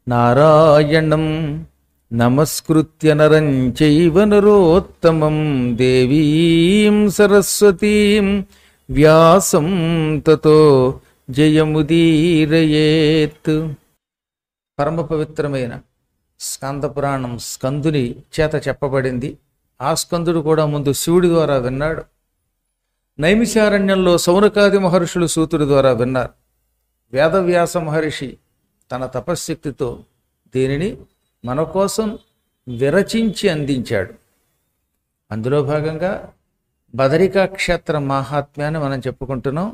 నారాయణం నమస్కృత్య నరం చైవ నరోత్తమం దేవీం సరస్వతీం వ్యాసం తతో జయముదీరయేత్ పరమ పవిత్రమైన స్కంద పురాణం స్కందుని చేత చెప్పబడింది ఆ స్కందుడు కూడా ముందు శివుడి ద్వారా విన్నాడు నైమిషారణ్యంలో సౌనకాది మహర్షులు సూతుడి ద్వారా విన్నారు వేదవ్యాస మహర్షి తన తపశ్శక్తితో దీనిని మన కోసం విరచించి అందించాడు అందులో భాగంగా బదరికా క్షేత్ర మాహాత్మ్యాన్ని మనం చెప్పుకుంటున్నాం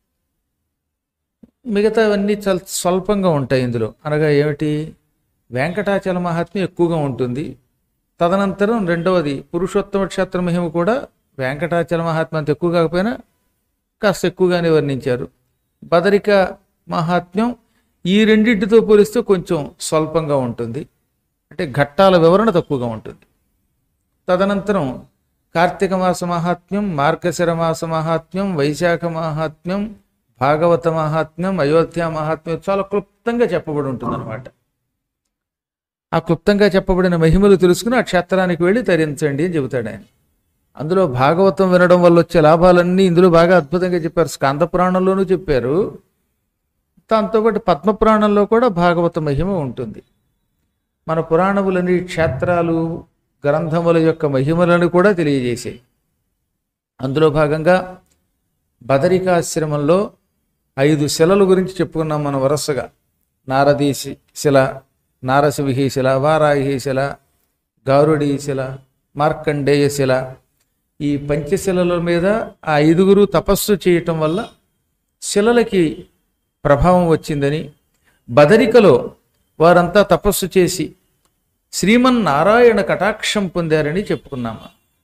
మిగతావన్నీ చాలా స్వల్పంగా ఉంటాయి ఇందులో అనగా ఏమిటి వెంకటాచల మహాత్మ్యం ఎక్కువగా ఉంటుంది తదనంతరం రెండవది పురుషోత్తమ క్షేత్ర మహిమ కూడా వెంకటాచల మహాత్మ్యం అంత ఎక్కువ కాకపోయినా కాస్త ఎక్కువగానే వర్ణించారు బదరిక మహాత్మ్యం ఈ రెండింటితో పోలిస్తే కొంచెం స్వల్పంగా ఉంటుంది అంటే ఘట్టాల వివరణ తక్కువగా ఉంటుంది తదనంతరం కార్తీక మాస మహాత్మ్యం మార్గశిర మాస మహాత్మ్యం వైశాఖ మహాత్మ్యం భాగవత మహాత్మ్యం అయోధ్య మహాత్మ్యం చాలా క్లుప్తంగా చెప్పబడి ఉంటుందన్నమాట ఆ క్లుప్తంగా చెప్పబడిన మహిమలు తెలుసుకుని ఆ క్షేత్రానికి వెళ్ళి తరించండి అని చెబుతాడు ఆయన అందులో భాగవతం వినడం వల్ల వచ్చే లాభాలన్నీ ఇందులో బాగా అద్భుతంగా చెప్పారు స్కాంద పురాణంలోనూ చెప్పారు దాంతోపాటు పద్మ పురాణంలో కూడా భాగవత మహిమ ఉంటుంది మన పురాణములని క్షేత్రాలు గ్రంథముల యొక్క మహిమలను కూడా తెలియజేసాయి అందులో భాగంగా బదరికాశ్రమంలో ఐదు శిలల గురించి చెప్పుకున్నాం మనం వరుసగా నారదీ శి- శిల నారసింహి శిల వారాహి శిల గారుడీ శిల మార్కండేయ శిల ఈ పంచశిలల మీద ఆ ఐదుగురు తపస్సు చేయటం వల్ల శిలలకి ప్రభావం వచ్చిందని బదరికలో వారంతా తపస్సు చేసి శ్రీమన్నారాయణ కటాక్షం పొందారని చెప్పుకున్నాము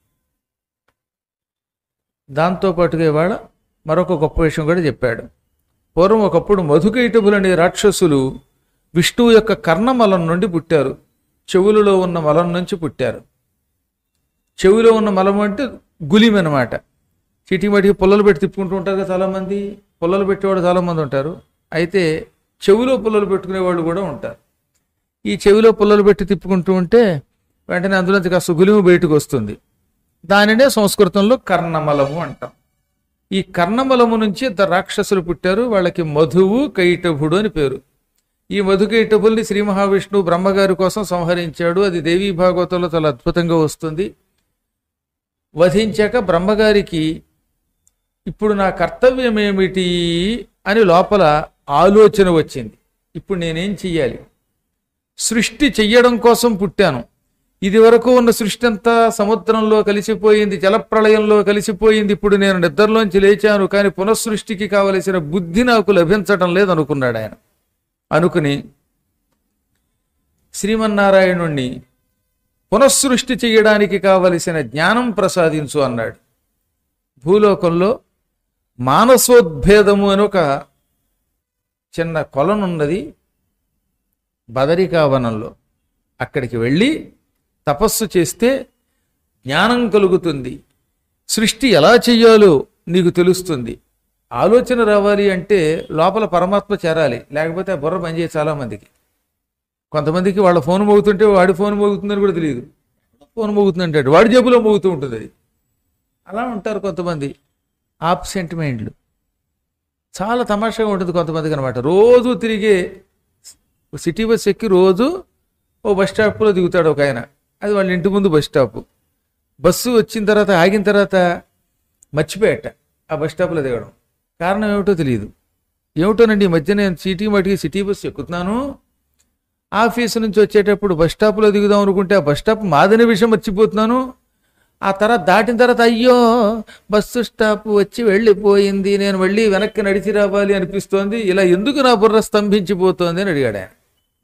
దాంతోపాటుగా ఇవాళ మరొక గొప్ప విషయం కూడా చెప్పాడు పూర్వం ఒకప్పుడు మధుకైటబులనే రాక్షసులు విష్ణువు యొక్క కర్ణమలం నుండి పుట్టారు చెవులలో ఉన్న మలం నుంచి పుట్టారు చెవిలో ఉన్న మలం అంటే గులిం అనమాట చిటిమటికి పుల్లలు పెట్టి తిప్పుకుంటూ ఉంటారు కదా చాలామంది పుల్లలు పెట్టేవాడు చాలామంది ఉంటారు అయితే చెవిలో పుల్లలు పెట్టుకునే వాళ్ళు కూడా ఉంటారు ఈ చెవిలో పుల్లలు పెట్టి తిప్పుకుంటూ ఉంటే వెంటనే అందులోంచి కాస్త గులిము బయటకు వస్తుంది దానినే సంస్కృతంలో కర్ణమలము అంటాం ఈ కర్ణమలము నుంచి ఇద్దరు రాక్షసులు పుట్టారు వాళ్ళకి మధువు కైటభుడు అని పేరు ఈ మధుకైటభుల్ని శ్రీ మహావిష్ణువు బ్రహ్మగారి కోసం సంహరించాడు అది దేవీ భాగవతంలో చాలా అద్భుతంగా వస్తుంది వధించాక బ్రహ్మగారికి ఇప్పుడు నా కర్తవ్యం ఏమిటి అని లోపల ఆలోచన వచ్చింది ఇప్పుడు నేనేం చెయ్యాలి సృష్టి చెయ్యడం కోసం పుట్టాను ఇది వరకు ఉన్న సృష్టి అంతా సముద్రంలో కలిసిపోయింది జలప్రళయంలో కలిసిపోయింది ఇప్పుడు నేను నిద్రలోంచి లేచాను కానీ పునఃసృష్టికి కావలసిన బుద్ధి నాకు లభించటం లేదు అనుకున్నాడు ఆయన అనుకుని శ్రీమన్నారాయణుణ్ణి పునఃసృష్టి చేయడానికి కావలసిన జ్ఞానం ప్రసాదించు అన్నాడు భూలోకంలో మానసోద్భేదము అని ఒక చిన్న కొలనున్నది బదరికావనంలో అక్కడికి వెళ్ళి తపస్సు చేస్తే జ్ఞానం కలుగుతుంది సృష్టి ఎలా చెయ్యాలో నీకు తెలుస్తుంది ఆలోచన రావాలి అంటే లోపల పరమాత్మ చేరాలి లేకపోతే ఆ బుర్ర పనిచేయ చాలా మందికి కొంతమందికి వాళ్ళ ఫోన్ మోగుతుంటే వాడి ఫోన్ మోగుతుందని కూడా తెలియదు ఫోన్ మోగుతుంది అంటాడు వాడి జేబులో మోగుతూ ఉంటుంది అది అలా ఉంటారు కొంతమంది ఆబ్సెంట్ మైండ్లు చాలా తమాషాగా ఉంటుంది కొంతమందికి అనమాట రోజు తిరిగే సిటీ బస్ ఎక్కి రోజు ఓ బస్ స్టాప్లో దిగుతాడు ఒక ఆయన అది వాళ్ళ ఇంటి ముందు బస్ స్టాప్ బస్సు వచ్చిన తర్వాత ఆగిన తర్వాత మర్చిపోయాట ఆ బస్ స్టాప్లో దిగడం కారణం ఏమిటో తెలియదు ఏమిటోనండి ఈ మధ్య నేను సిటీ మటుకి సిటీ బస్సు ఎక్కుతున్నాను ఆఫీసు నుంచి వచ్చేటప్పుడు బస్ స్టాప్లో దిగుదాం అనుకుంటే ఆ బస్ స్టాప్ మాదనే విషయం మర్చిపోతున్నాను ఆ తర్వాత దాటిన తర్వాత అయ్యో బస్సు స్టాప్ వచ్చి వెళ్ళిపోయింది నేను మళ్ళీ వెనక్కి నడిచి రావాలి అనిపిస్తోంది ఇలా ఎందుకు నా బుర్ర స్తంభించిపోతోంది అని అడిగాడు ఆయన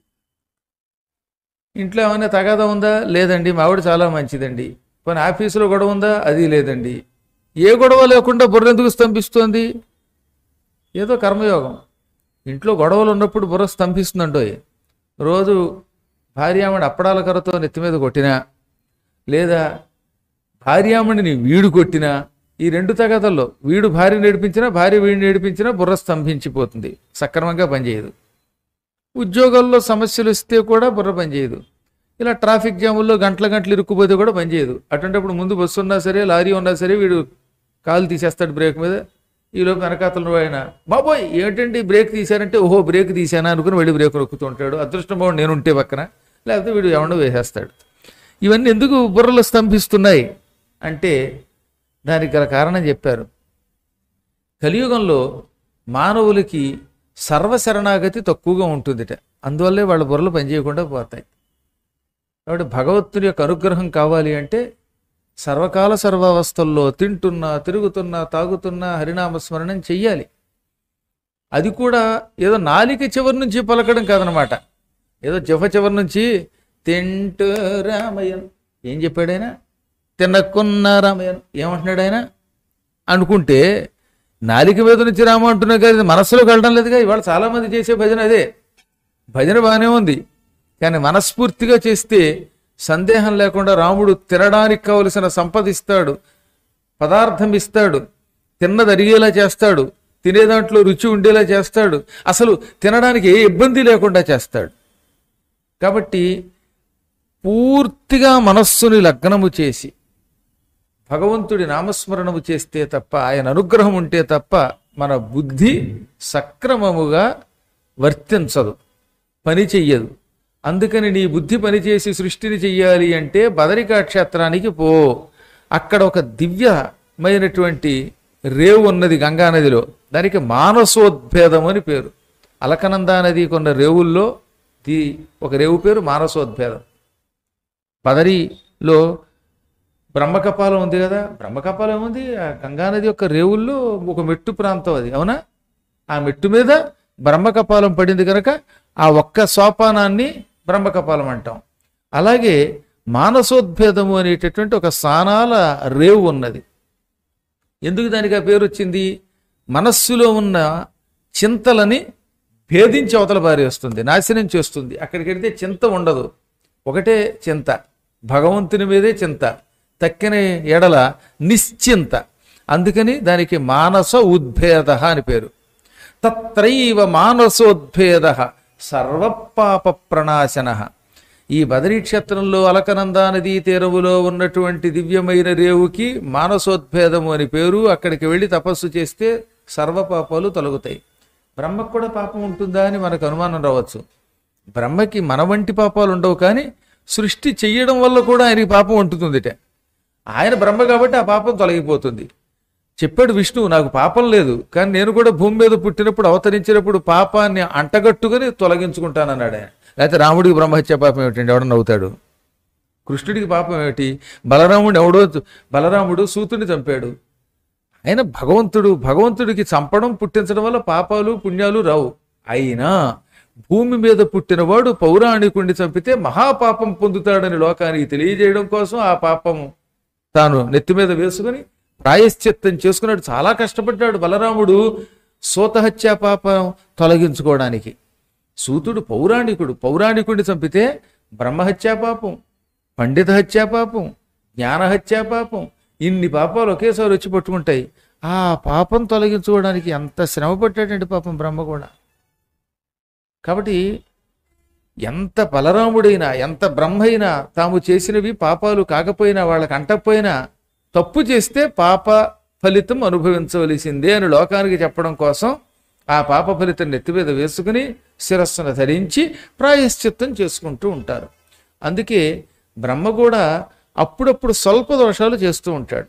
ఇంట్లో ఏమైనా తగాదా ఉందా లేదండి మా ఆవిడ చాలా మంచిదండి పోనీ ఆఫీసులో గొడవ ఉందా అది లేదండి ఏ గొడవ లేకుండా బుర్ర ఎందుకు స్తంభిస్తోంది ఏదో కర్మయోగం ఇంట్లో గొడవలు ఉన్నప్పుడు బుర్ర స్తంభిస్తుందంటోయ్ రోజు భార్యామణి అప్పడాల కర్రతో నెత్తి మీద కొట్టినా లేదా భార్యామణిని వీడు కొట్టినా ఈ రెండు తగాదల్లో వీడు భార్య నేర్పించినా భార్య వీడిని నేర్పించినా బుర్ర స్తంభించిపోతుంది సక్రమంగా పనిచేయదు ఉద్యోగాల్లో సమస్యలు వస్తే కూడా బుర్ర పనిచేయదు ఇలా ట్రాఫిక్ జాముల్లో గంటల గంటలు ఇరుక్కుపోతే కూడా పనిచేయదు అటువంటిప్పుడు ముందు బస్సు ఉన్నా సరే లారీ ఉన్నా సరే వీడు కాలు తీసేస్తాడు బ్రేక్ మీద ఈలోపు వెనకాతలు ఆయన బాబోయ్ ఏంటండి బ్రేక్ తీశారంటే ఓహో బ్రేక్ తీశానా అనుకుని వెళ్ళి బ్రేక్ నొక్కుతూ ఉంటాడు అదృష్టం బాగుండి నేను ఉంటే పక్కన లేకపోతే వీడు ఎవడో వేసేస్తాడు ఇవన్నీ ఎందుకు బుర్రలు స్తంభిస్తున్నాయి అంటే దానికి గల కారణం చెప్పారు కలియుగంలో మానవులకి సర్వశరణాగతి తక్కువగా ఉంటుందిట అందువల్లే వాళ్ళ బుర్రలు పనిచేయకుండా పోతాయి కాబట్టి భగవంతుని యొక్క అనుగ్రహం కావాలి అంటే సర్వకాల సర్వావస్థల్లో తింటున్నా తిరుగుతున్నా తాగుతున్నా హరినామస్మరణం చెయ్యాలి అది కూడా ఏదో నాలిక చివరి నుంచి పలకడం కాదనమాట ఏదో చివ చివరి నుంచి తింటూ రామయ్యన్ ఏం చెప్పాడు ఆయన తినకున్న రామయ్యన్ ఏమంటున్నాడు ఆయన అనుకుంటే నాలిక మీద నుంచి రామ అంటున్నా కానీ మనస్సులోకి వెళ్ళడం లేదుగా ఇవాళ చాలా మంది చేసే భజన అదే భజన బాగానే ఉంది కానీ మనస్ఫూర్తిగా చేస్తే సందేహం లేకుండా రాముడు తినడానికి కావలసిన సంపద ఇస్తాడు పదార్థం ఇస్తాడు తిన్నది అరిగేలా చేస్తాడు తినే దాంట్లో రుచి ఉండేలా చేస్తాడు అసలు తినడానికి ఏ ఇబ్బంది లేకుండా చేస్తాడు కాబట్టి పూర్తిగా మనస్సుని లగ్నము చేసి భగవంతుడి నామస్మరణము చేస్తే తప్ప ఆయన అనుగ్రహం ఉంటే తప్ప మన బుద్ధి సక్రమముగా వర్తించదు పని చెయ్యదు అందుకని నీ బుద్ధి పనిచేసి సృష్టిని చెయ్యాలి అంటే బదరికా క్షేత్రానికి పో అక్కడ ఒక దివ్యమైనటువంటి రేవు ఉన్నది గంగానదిలో దానికి మానసోద్భేదం అని పేరు అలకనందా నది కొన్న రేవుల్లో ది ఒక రేవు పేరు మానసోద్భేదం బదరిలో బ్రహ్మకపాలం ఉంది కదా బ్రహ్మకపాలం ఏముంది ఆ గంగానది యొక్క రేవుల్లో ఒక మెట్టు ప్రాంతం అది అవునా ఆ మెట్టు మీద బ్రహ్మకపాలం పడింది కనుక ఆ ఒక్క సోపానాన్ని బ్రహ్మకపాలం అంటాం అలాగే మానసోద్భేదము అనేటటువంటి ఒక సానాల రేవు ఉన్నది ఎందుకు దానికి ఆ పేరు వచ్చింది మనస్సులో ఉన్న చింతలని భేదించి అవతల పారేస్తుంది నాశనం చేస్తుంది అక్కడికి వెళితే చింత ఉండదు ఒకటే చింత భగవంతుని మీదే చింత తక్కిన ఎడల నిశ్చింత అందుకని దానికి మానస ఉద్భేద అని పేరు తత్రైవ మానసోద్భేద సర్వపాప ప్రణాశన ఈ బదరీ క్షేత్రంలో అలకనందా నదీ తీరములో ఉన్నటువంటి దివ్యమైన రేవుకి మానసోద్భేదము అని పేరు అక్కడికి వెళ్ళి తపస్సు చేస్తే సర్వపాపాలు తొలగుతాయి బ్రహ్మకు కూడా పాపం ఉంటుందా అని మనకు అనుమానం రావచ్చు బ్రహ్మకి మన వంటి పాపాలు ఉండవు కానీ సృష్టి చెయ్యడం వల్ల కూడా ఆయనకి పాపం ఉంటుందిట ఆయన బ్రహ్మ కాబట్టి ఆ పాపం తొలగిపోతుంది చెప్పాడు విష్ణువు నాకు పాపం లేదు కానీ నేను కూడా భూమి మీద పుట్టినప్పుడు అవతరించినప్పుడు పాపాన్ని అంటగట్టుకుని తొలగించుకుంటానన్నాడు ఆయన లేకపోతే రాముడికి బ్రహ్మహత్య పాపం ఏమిటండి ఎవడన్నా అవుతాడు కృష్ణుడికి పాపం ఏమిటి బలరాముడు ఎవడో బలరాముడు సూతుడిని చంపాడు ఆయన భగవంతుడు భగవంతుడికి చంపడం పుట్టించడం వల్ల పాపాలు పుణ్యాలు రావు అయినా భూమి మీద పుట్టినవాడు పౌరాణికుణ్ణి చంపితే మహాపాపం పొందుతాడని లోకానికి తెలియజేయడం కోసం ఆ పాపము తాను నెత్తి మీద వేసుకుని ప్రాయశ్చిత్తం చేసుకున్నాడు చాలా కష్టపడ్డాడు బలరాముడు సూతహత్యా పాపం తొలగించుకోవడానికి సూతుడు పౌరాణికుడు పౌరాణికుడిని చంపితే బ్రహ్మహత్యా పాపం పండిత హత్యా పాపం జ్ఞానహత్యా పాపం ఇన్ని పాపాలు ఒకేసారి వచ్చి పట్టుకుంటాయి ఆ పాపం తొలగించుకోవడానికి ఎంత శ్రమ పట్టాడండి పాపం బ్రహ్మ కూడా కాబట్టి ఎంత బలరాముడైనా ఎంత బ్రహ్మైనా తాము చేసినవి పాపాలు కాకపోయినా వాళ్ళకి అంటకపోయినా తప్పు చేస్తే పాప ఫలితం అనుభవించవలసిందే అని లోకానికి చెప్పడం కోసం ఆ పాప ఫలితం నెత్తి మీద వేసుకుని శిరస్సును ధరించి ప్రాయశ్చిత్తం చేసుకుంటూ ఉంటారు అందుకే బ్రహ్మ కూడా అప్పుడప్పుడు స్వల్ప దోషాలు చేస్తూ ఉంటాడు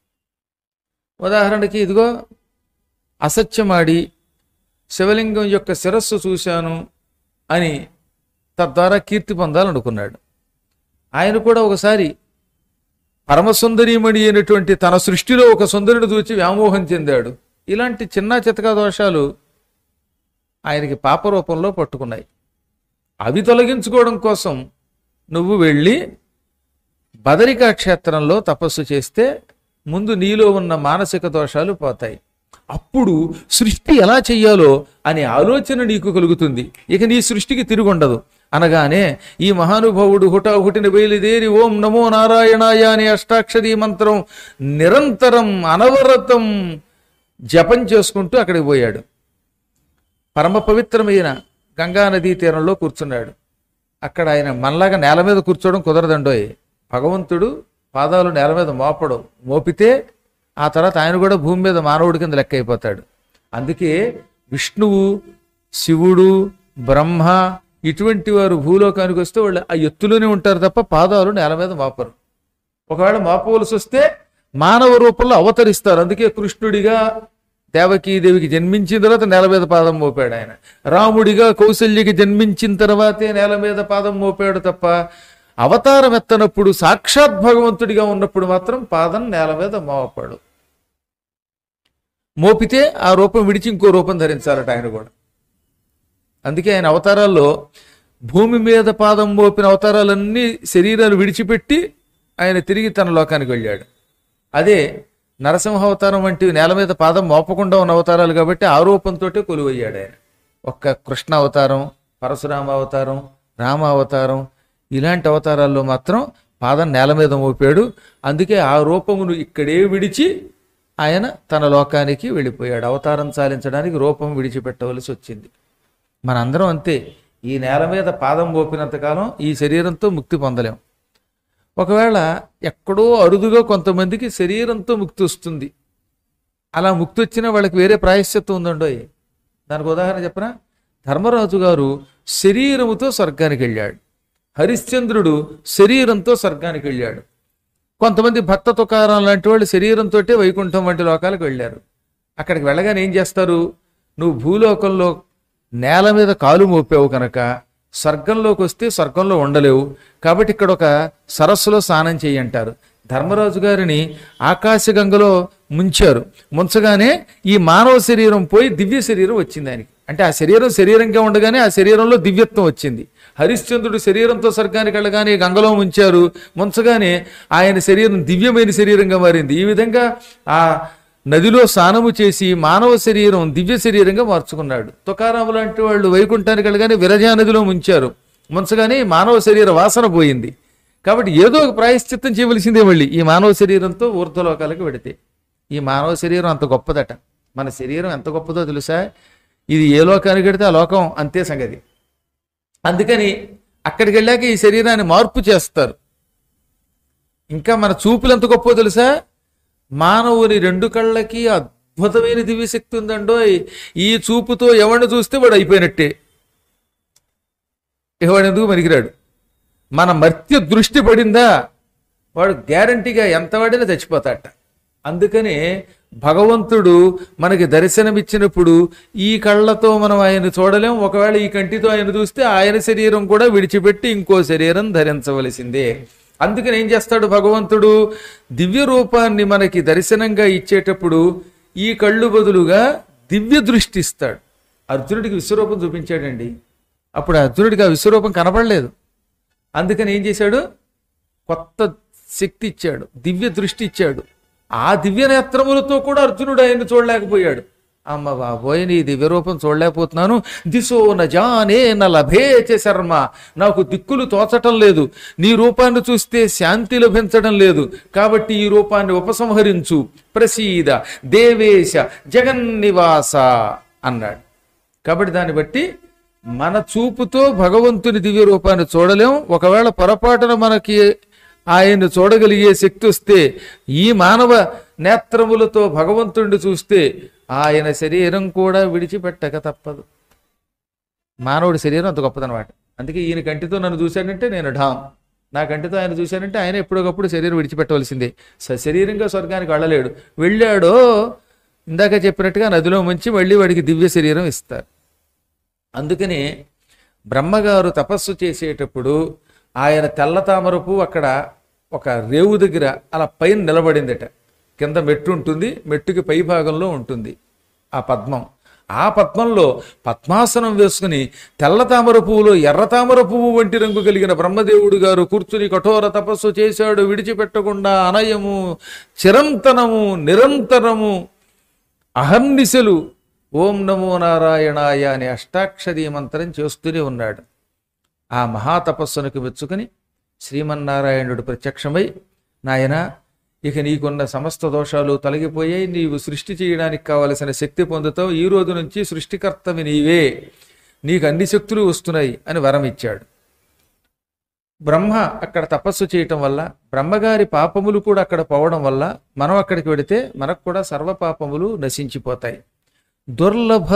ఉదాహరణకి ఇదిగో అసత్యమాడి శివలింగం యొక్క శిరస్సు చూశాను అని తద్వారా కీర్తి పొందాలనుకున్నాడు ఆయన కూడా ఒకసారి పరమసుందరీమణి అయినటువంటి తన సృష్టిలో ఒక సుందరుని చూచి వ్యామోహం చెందాడు ఇలాంటి చిన్న చితకా దోషాలు ఆయనకి పాప రూపంలో పట్టుకున్నాయి అవి తొలగించుకోవడం కోసం నువ్వు వెళ్ళి బదరికా క్షేత్రంలో తపస్సు చేస్తే ముందు నీలో ఉన్న మానసిక దోషాలు పోతాయి అప్పుడు సృష్టి ఎలా చెయ్యాలో అనే ఆలోచన నీకు కలుగుతుంది ఇక నీ సృష్టికి తిరుగుండదు అనగానే ఈ మహానుభావుడు హుటాహుటిని బయలుదేరి ఓం నమో నారాయణాయ అనే అష్టాక్షరీ మంత్రం నిరంతరం అనవరతం జపం చేసుకుంటూ అక్కడికి పోయాడు పరమ పవిత్రమైన గంగా నదీ తీరంలో కూర్చున్నాడు అక్కడ ఆయన మనలాగా నేల మీద కూర్చోవడం కుదరదండోయ్ భగవంతుడు పాదాలు నేల మీద మోపడం మోపితే ఆ తర్వాత ఆయన కూడా భూమి మీద మానవుడి కింద లెక్క అయిపోతాడు అందుకే విష్ణువు శివుడు బ్రహ్మ ఇటువంటి వారు భూలోకానికి వస్తే వాళ్ళు ఆ ఎత్తులోనే ఉంటారు తప్ప పాదాలు నేల మీద మోపరు ఒకవేళ మోపవలసి వస్తే మానవ రూపంలో అవతరిస్తారు అందుకే కృష్ణుడిగా దేవకీదేవికి జన్మించిన తర్వాత నేల మీద పాదం మోపాడు ఆయన రాముడిగా కౌశల్యకి జన్మించిన తర్వాతే నేల మీద పాదం మోపాడు తప్ప అవతారం ఎత్తనప్పుడు సాక్షాత్ భగవంతుడిగా ఉన్నప్పుడు మాత్రం పాదం నేల మీద మోపాడు మోపితే ఆ రూపం విడిచి ఇంకో రూపం ధరించాలట ఆయన కూడా అందుకే ఆయన అవతారాల్లో భూమి మీద పాదం మోపిన అవతారాలన్నీ శరీరాలు విడిచిపెట్టి ఆయన తిరిగి తన లోకానికి వెళ్ళాడు అదే నరసింహ అవతారం వంటి నేల మీద పాదం మోపకుండా ఉన్న అవతారాలు కాబట్టి ఆ రూపంతో కొలువయ్యాడు ఆయన ఒక్క కృష్ణ అవతారం పరశురామ అవతారం రామ అవతారం ఇలాంటి అవతారాల్లో మాత్రం పాదం నేల మీద మోపాడు అందుకే ఆ రూపమును ఇక్కడే విడిచి ఆయన తన లోకానికి వెళ్ళిపోయాడు అవతారం చాలించడానికి రూపం విడిచిపెట్టవలసి వచ్చింది మనందరం అంతే ఈ నేల మీద పాదం మోపినంతకాలం ఈ శరీరంతో ముక్తి పొందలేం ఒకవేళ ఎక్కడో అరుదుగా కొంతమందికి శరీరంతో ముక్తి వస్తుంది అలా ముక్తి వచ్చిన వాళ్ళకి వేరే ప్రాయశ్చిత్తం ఉందండో దానికి ఉదాహరణ చెప్పనా ధర్మరాజు గారు శరీరముతో స్వర్గానికి వెళ్ళాడు హరిశ్చంద్రుడు శరీరంతో స్వర్గానికి వెళ్ళాడు కొంతమంది భక్త తుకారం లాంటి వాళ్ళు శరీరంతో వైకుంఠం వంటి లోకాలకు వెళ్ళారు అక్కడికి వెళ్ళగానే ఏం చేస్తారు నువ్వు భూలోకంలో నేల మీద కాలు మోపావు కనుక స్వర్గంలోకి వస్తే స్వర్గంలో ఉండలేవు కాబట్టి ఇక్కడ ఒక సరస్సులో స్నానం చేయంటారు ధర్మరాజు గారిని ఆకాశగంగలో ముంచారు ముంచగానే ఈ మానవ శరీరం పోయి దివ్య శరీరం వచ్చింది ఆయనకి అంటే ఆ శరీరం శరీరంగా ఉండగానే ఆ శరీరంలో దివ్యత్వం వచ్చింది హరిశ్చంద్రుడు శరీరంతో స్వర్గానికి వెళ్ళగానే గంగలో ముంచారు ముంచగానే ఆయన శరీరం దివ్యమైన శరీరంగా మారింది ఈ విధంగా ఆ నదిలో స్నానము చేసి మానవ శరీరం దివ్య శరీరంగా మార్చుకున్నాడు తుకారాము లాంటి వాళ్ళు వైకుంఠానికి వెళ్ళగానే విరజా నదిలో ముంచారు ముంచగానే మానవ శరీర వాసన పోయింది కాబట్టి ఏదో ఒక ప్రాయశ్చిత్తం చేయవలసిందే మళ్ళీ ఈ మానవ శరీరంతో ఊర్ధ్వలోకాలకు వెడితే ఈ మానవ శరీరం అంత గొప్పదట మన శరీరం ఎంత గొప్పదో తెలుసా ఇది ఏ లోకానికి వెడితే ఆ లోకం అంతే సంగతి అందుకని అక్కడికి వెళ్ళాక ఈ శరీరాన్ని మార్పు చేస్తారు ఇంకా మన చూపులు ఎంత గొప్పో తెలుసా మానవుని రెండు కళ్ళకి అద్భుతమైన దివ్యశక్తి ఉందండోయ్ ఈ చూపుతో ఎవరిని చూస్తే వాడు అయిపోయినట్టే ఎవడు ఎందుకు పనికిరాడు మన మర్త్య దృష్టి పడిందా వాడు గ్యారంటీగా ఎంత వాడినా చచ్చిపోతాట అందుకనే భగవంతుడు మనకి దర్శనమిచ్చినప్పుడు ఈ కళ్ళతో మనం ఆయన చూడలేం ఒకవేళ ఈ కంటితో ఆయన చూస్తే ఆయన శరీరం కూడా విడిచిపెట్టి ఇంకో శరీరం ధరించవలసిందే అందుకని ఏం చేస్తాడు భగవంతుడు దివ్య రూపాన్ని మనకి దర్శనంగా ఇచ్చేటప్పుడు ఈ కళ్ళు బదులుగా దివ్య దృష్టి ఇస్తాడు అర్జునుడికి విశ్వరూపం చూపించాడండి అప్పుడు అర్జునుడికి ఆ విశ్వరూపం కనపడలేదు అందుకని ఏం చేశాడు కొత్త శక్తి ఇచ్చాడు దివ్య దృష్టి ఇచ్చాడు ఆ దివ్య నేత్రములతో కూడా అర్జునుడు ఆయన్ని చూడలేకపోయాడు అమ్మ బాబోయ్ నీ దివ్య రూపం చూడలేకపోతున్నాను దిశో నజానే న లభేచ శర్మ నాకు దిక్కులు తోచటం లేదు నీ రూపాన్ని చూస్తే శాంతి లభించడం లేదు కాబట్టి ఈ రూపాన్ని ఉపసంహరించు ప్రసీద దేవేశ జగన్నివాస అన్నాడు కాబట్టి దాన్ని బట్టి మన చూపుతో భగవంతుని దివ్య రూపాన్ని చూడలేం ఒకవేళ పొరపాటున మనకి ఆయన్ని చూడగలిగే శక్తి వస్తే ఈ మానవ నేత్రములతో భగవంతుడిని చూస్తే ఆయన శరీరం కూడా విడిచిపెట్టక తప్పదు మానవుడి శరీరం అంత గొప్పదనమాట అందుకే ఈయన కంటితో నన్ను చూశాడంటే నేను ఢామ్ నా కంటితో ఆయన చూశానంటే ఆయన ఎప్పటికప్పుడు శరీరం విడిచిపెట్టవలసిందే సశరీరంగా స్వర్గానికి వెళ్ళలేడు వెళ్ళాడో ఇందాక చెప్పినట్టుగా నదిలో ముంచి మళ్ళీ వాడికి దివ్య శరీరం ఇస్తారు అందుకని బ్రహ్మగారు తపస్సు చేసేటప్పుడు ఆయన తెల్ల తామర పువ్వు అక్కడ ఒక రేవు దగ్గర అలా పైన నిలబడిందట కింద మెట్టు ఉంటుంది మెట్టుకి పై భాగంలో ఉంటుంది ఆ పద్మం ఆ పద్మంలో పద్మాసనం వేసుకుని తెల్ల తామర పువ్వులో ఎర్ర తామర పువ్వు వంటి రంగు కలిగిన బ్రహ్మదేవుడు గారు కూర్చుని కఠోర తపస్సు చేశాడు విడిచిపెట్టకుండా అనయము చిరంతనము నిరంతరము అహర్నిశలు ఓం నమో నారాయణాయ అనే అష్టాక్షరీ మంత్రం చేస్తూనే ఉన్నాడు ఆ మహాతపస్సునకు మెచ్చుకుని శ్రీమన్నారాయణుడు ప్రత్యక్షమై నాయన ఇక నీకున్న సమస్త దోషాలు తొలగిపోయాయి నీవు సృష్టి చేయడానికి కావలసిన శక్తి పొందుతావు ఈ రోజు నుంచి సృష్టికర్తవి నీవే నీకు అన్ని శక్తులు వస్తున్నాయి అని వరం ఇచ్చాడు బ్రహ్మ అక్కడ తపస్సు చేయటం వల్ల బ్రహ్మగారి పాపములు కూడా అక్కడ పోవడం వల్ల మనం అక్కడికి వెడితే మనకు కూడా సర్వ పాపములు నశించిపోతాయి దుర్లభ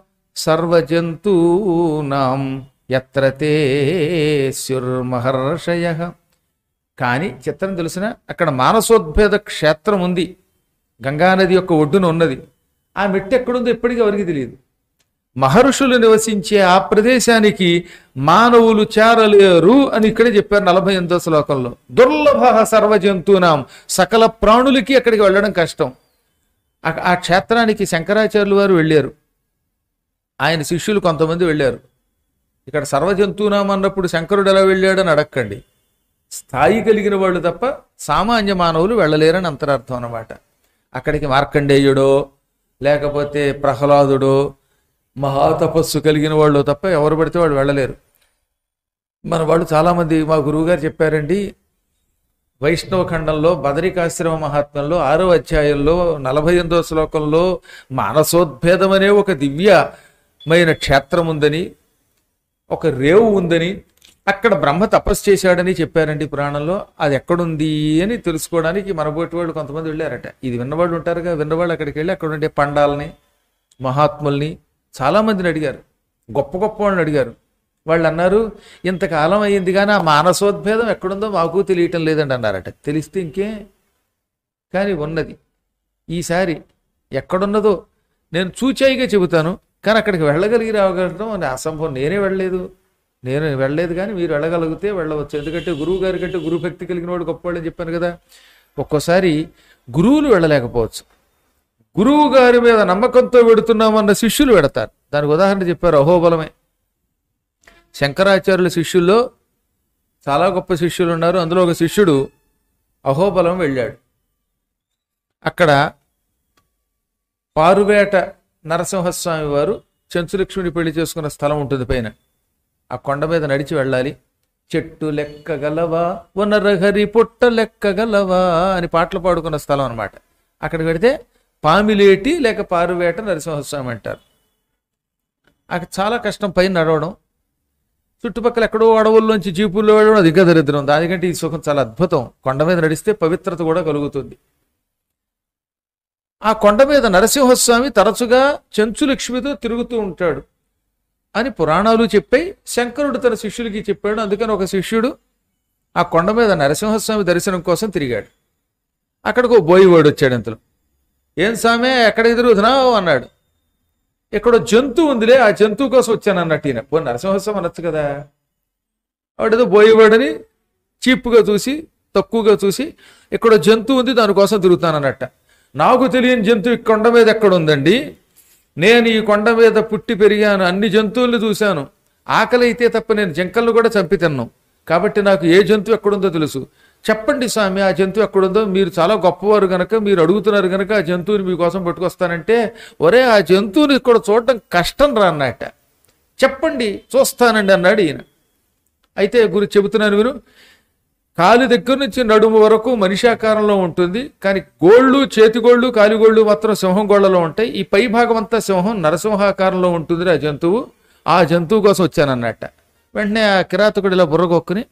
సర్వజంతూనాం ఎత్ర తే స్యుర్మహర్షయ కానీ చిత్రం తెలిసిన అక్కడ మానసోద్భేద క్షేత్రం ఉంది గంగానది యొక్క ఒడ్డున ఉన్నది ఆ మెట్టు ఎక్కడుందో ఎప్పటికీ ఎవరికి తెలియదు మహర్షులు నివసించే ఆ ప్రదేశానికి మానవులు చేరలేరు అని ఇక్కడే చెప్పారు నలభై ఎనిమిదో శ్లోకంలో దుర్లభ సర్వజంతునాం సకల ప్రాణులకి అక్కడికి వెళ్ళడం కష్టం ఆ- ఆ క్షేత్రానికి శంకరాచార్యులు వారు వెళ్ళారు ఆయన శిష్యులు కొంతమంది వెళ్ళారు ఇక్కడ సర్వజంతునాం అన్నప్పుడు శంకరుడు ఎలా వెళ్ళాడని అడక్కండి స్థాయి కలిగిన వాళ్ళు తప్ప సామాన్య మానవులు వెళ్ళలేరని అంతరార్థం అన్నమాట అక్కడికి మార్కండేయుడో లేకపోతే ప్రహ్లాదుడో మహాతపస్సు కలిగిన వాళ్ళు తప్ప ఎవరు పడితే వాళ్ళు వెళ్ళలేరు మన వాళ్ళు చాలామంది మా గురువుగారు చెప్పారండి వైష్ణవ ఖండంలో బదరికాశ్రమ మహాత్మ్యంలో ఆరో అధ్యాయంలో నలభై ఎనిమిదో శ్లోకంలో మానసోద్భేదం అనే ఒక దివ్యమైన క్షేత్రం ఉందని ఒక రేవు ఉందని అక్కడ బ్రహ్మ తపస్సు చేశాడని చెప్పారండి పురాణంలో అది ఎక్కడుంది అని తెలుసుకోవడానికి మనబోటి వాళ్ళు కొంతమంది వెళ్ళారట ఇది విన్నవాళ్ళు ఉంటారుగా విన్నవాళ్ళు అక్కడికి వెళ్ళి అక్కడ ఉండే పండాలని మహాత్ముల్ని చాలామందిని అడిగారు గొప్ప గొప్ప వాళ్ళని అడిగారు వాళ్ళు అన్నారు ఇంతకాలం అయ్యింది కానీ ఆ మానసోద్భేదం ఎక్కడుందో మాకు తెలియటం లేదండి అన్నారట తెలిస్తే ఇంకే కానీ ఉన్నది ఈసారి ఎక్కడున్నదో నేను చూచాయిగా చెబుతాను కానీ అక్కడికి వెళ్ళగలిగి రాగలగడం అని అసంభవం నేనే వెళ్ళలేదు నేను వెళ్ళలేదు కానీ మీరు వెళ్ళగలిగితే వెళ్ళవచ్చు ఎందుకంటే గురువు గారి కంటే గురువు భక్తి కలిగిన వాడు గొప్పవాడని చెప్పాను కదా ఒక్కోసారి గురువులు వెళ్ళలేకపోవచ్చు గురువు గారి మీద నమ్మకంతో వెడుతున్నామన్న శిష్యులు వెడతారు దానికి ఉదాహరణ చెప్పారు అహోబలమే శంకరాచార్యుల శిష్యుల్లో చాలా గొప్ప శిష్యులు ఉన్నారు అందులో ఒక శిష్యుడు అహోబలం వెళ్ళాడు అక్కడ పారువేట నరసింహస్వామి వారు చెంచులక్ష్మిని పెళ్లి చేసుకున్న స్థలం ఉంటుంది పైన ఆ కొండ మీద నడిచి వెళ్ళాలి చెట్టు లెక్కగలవా వనరహరి పుట్ట లెక్కగలవా అని పాటలు పాడుకున్న స్థలం అన్నమాట అక్కడికి వెడితే పామిలేటి లేక పారువేట నరసింహస్వామి అంటారు అక్కడ చాలా కష్టం పైన నడవడం చుట్టుపక్కల ఎక్కడో అడవుల్లోంచి జీపుల్లో వెళ్ళడం అది ఇంకా దరిద్రం దానికంటే ఈ సుఖం చాలా అద్భుతం కొండ మీద నడిస్తే పవిత్రత కూడా కలుగుతుంది ఆ కొండ మీద నరసింహస్వామి తరచుగా చెంచు లక్ష్మితో తిరుగుతూ ఉంటాడు అని పురాణాలు చెప్పాయి శంకరుడు తన శిష్యులకి చెప్పాడు అందుకని ఒక శిష్యుడు ఆ కొండ మీద నరసింహస్వామి దర్శనం కోసం తిరిగాడు అక్కడికి ఓ బోయివాడు వచ్చాడు ఇంతలో ఏం స్వామి ఎక్కడ ఎదురుతున్నావు అన్నాడు ఎక్కడో జంతువు ఉందిలే ఆ జంతువు కోసం వచ్చాను అన్నట్టు ఈయన పో నరసింహస్వామి అనొచ్చు కదా వాడేదో బోయేవాడని చీప్గా చూసి తక్కువగా చూసి ఎక్కడో జంతువు ఉంది దానికోసం తిరుగుతాను అన్నట్ట నాకు తెలియని జంతువు ఈ కొండ మీద ఎక్కడ ఉందండి నేను ఈ కొండ మీద పుట్టి పెరిగాను అన్ని జంతువుల్ని చూశాను ఆకలి అయితే తప్ప నేను జింకలను కూడా చంపి తిన్నాను కాబట్టి నాకు ఏ జంతువు ఎక్కడుందో తెలుసు చెప్పండి స్వామి ఆ జంతువు ఎక్కడుందో మీరు చాలా గొప్పవారు గనక మీరు అడుగుతున్నారు గనక ఆ జంతువుని మీకోసం పట్టుకొస్తానంటే ఒరే ఆ జంతువుని ఇక్కడ చూడటం కష్టం రా అన్నట్ట చెప్పండి చూస్తానండి అన్నాడు ఈయన అయితే గురి చెబుతున్నాను విను కాలి దగ్గర నుంచి నడుము వరకు మనిషి ఆకారంలో ఉంటుంది కానీ గోళ్ళు చేతిగోళ్ళు కాలిగోళ్ళు మాత్రం సింహం గోళ్లలో ఉంటాయి ఈ పై భాగం అంతా సింహం నరసింహాకారంలో ఉంటుంది ఆ జంతువు ఆ జంతువు కోసం వచ్చానన్నట్ట వెంటనే ఆ కిరాతకుడు ఇలా బుర్రగొక్కుని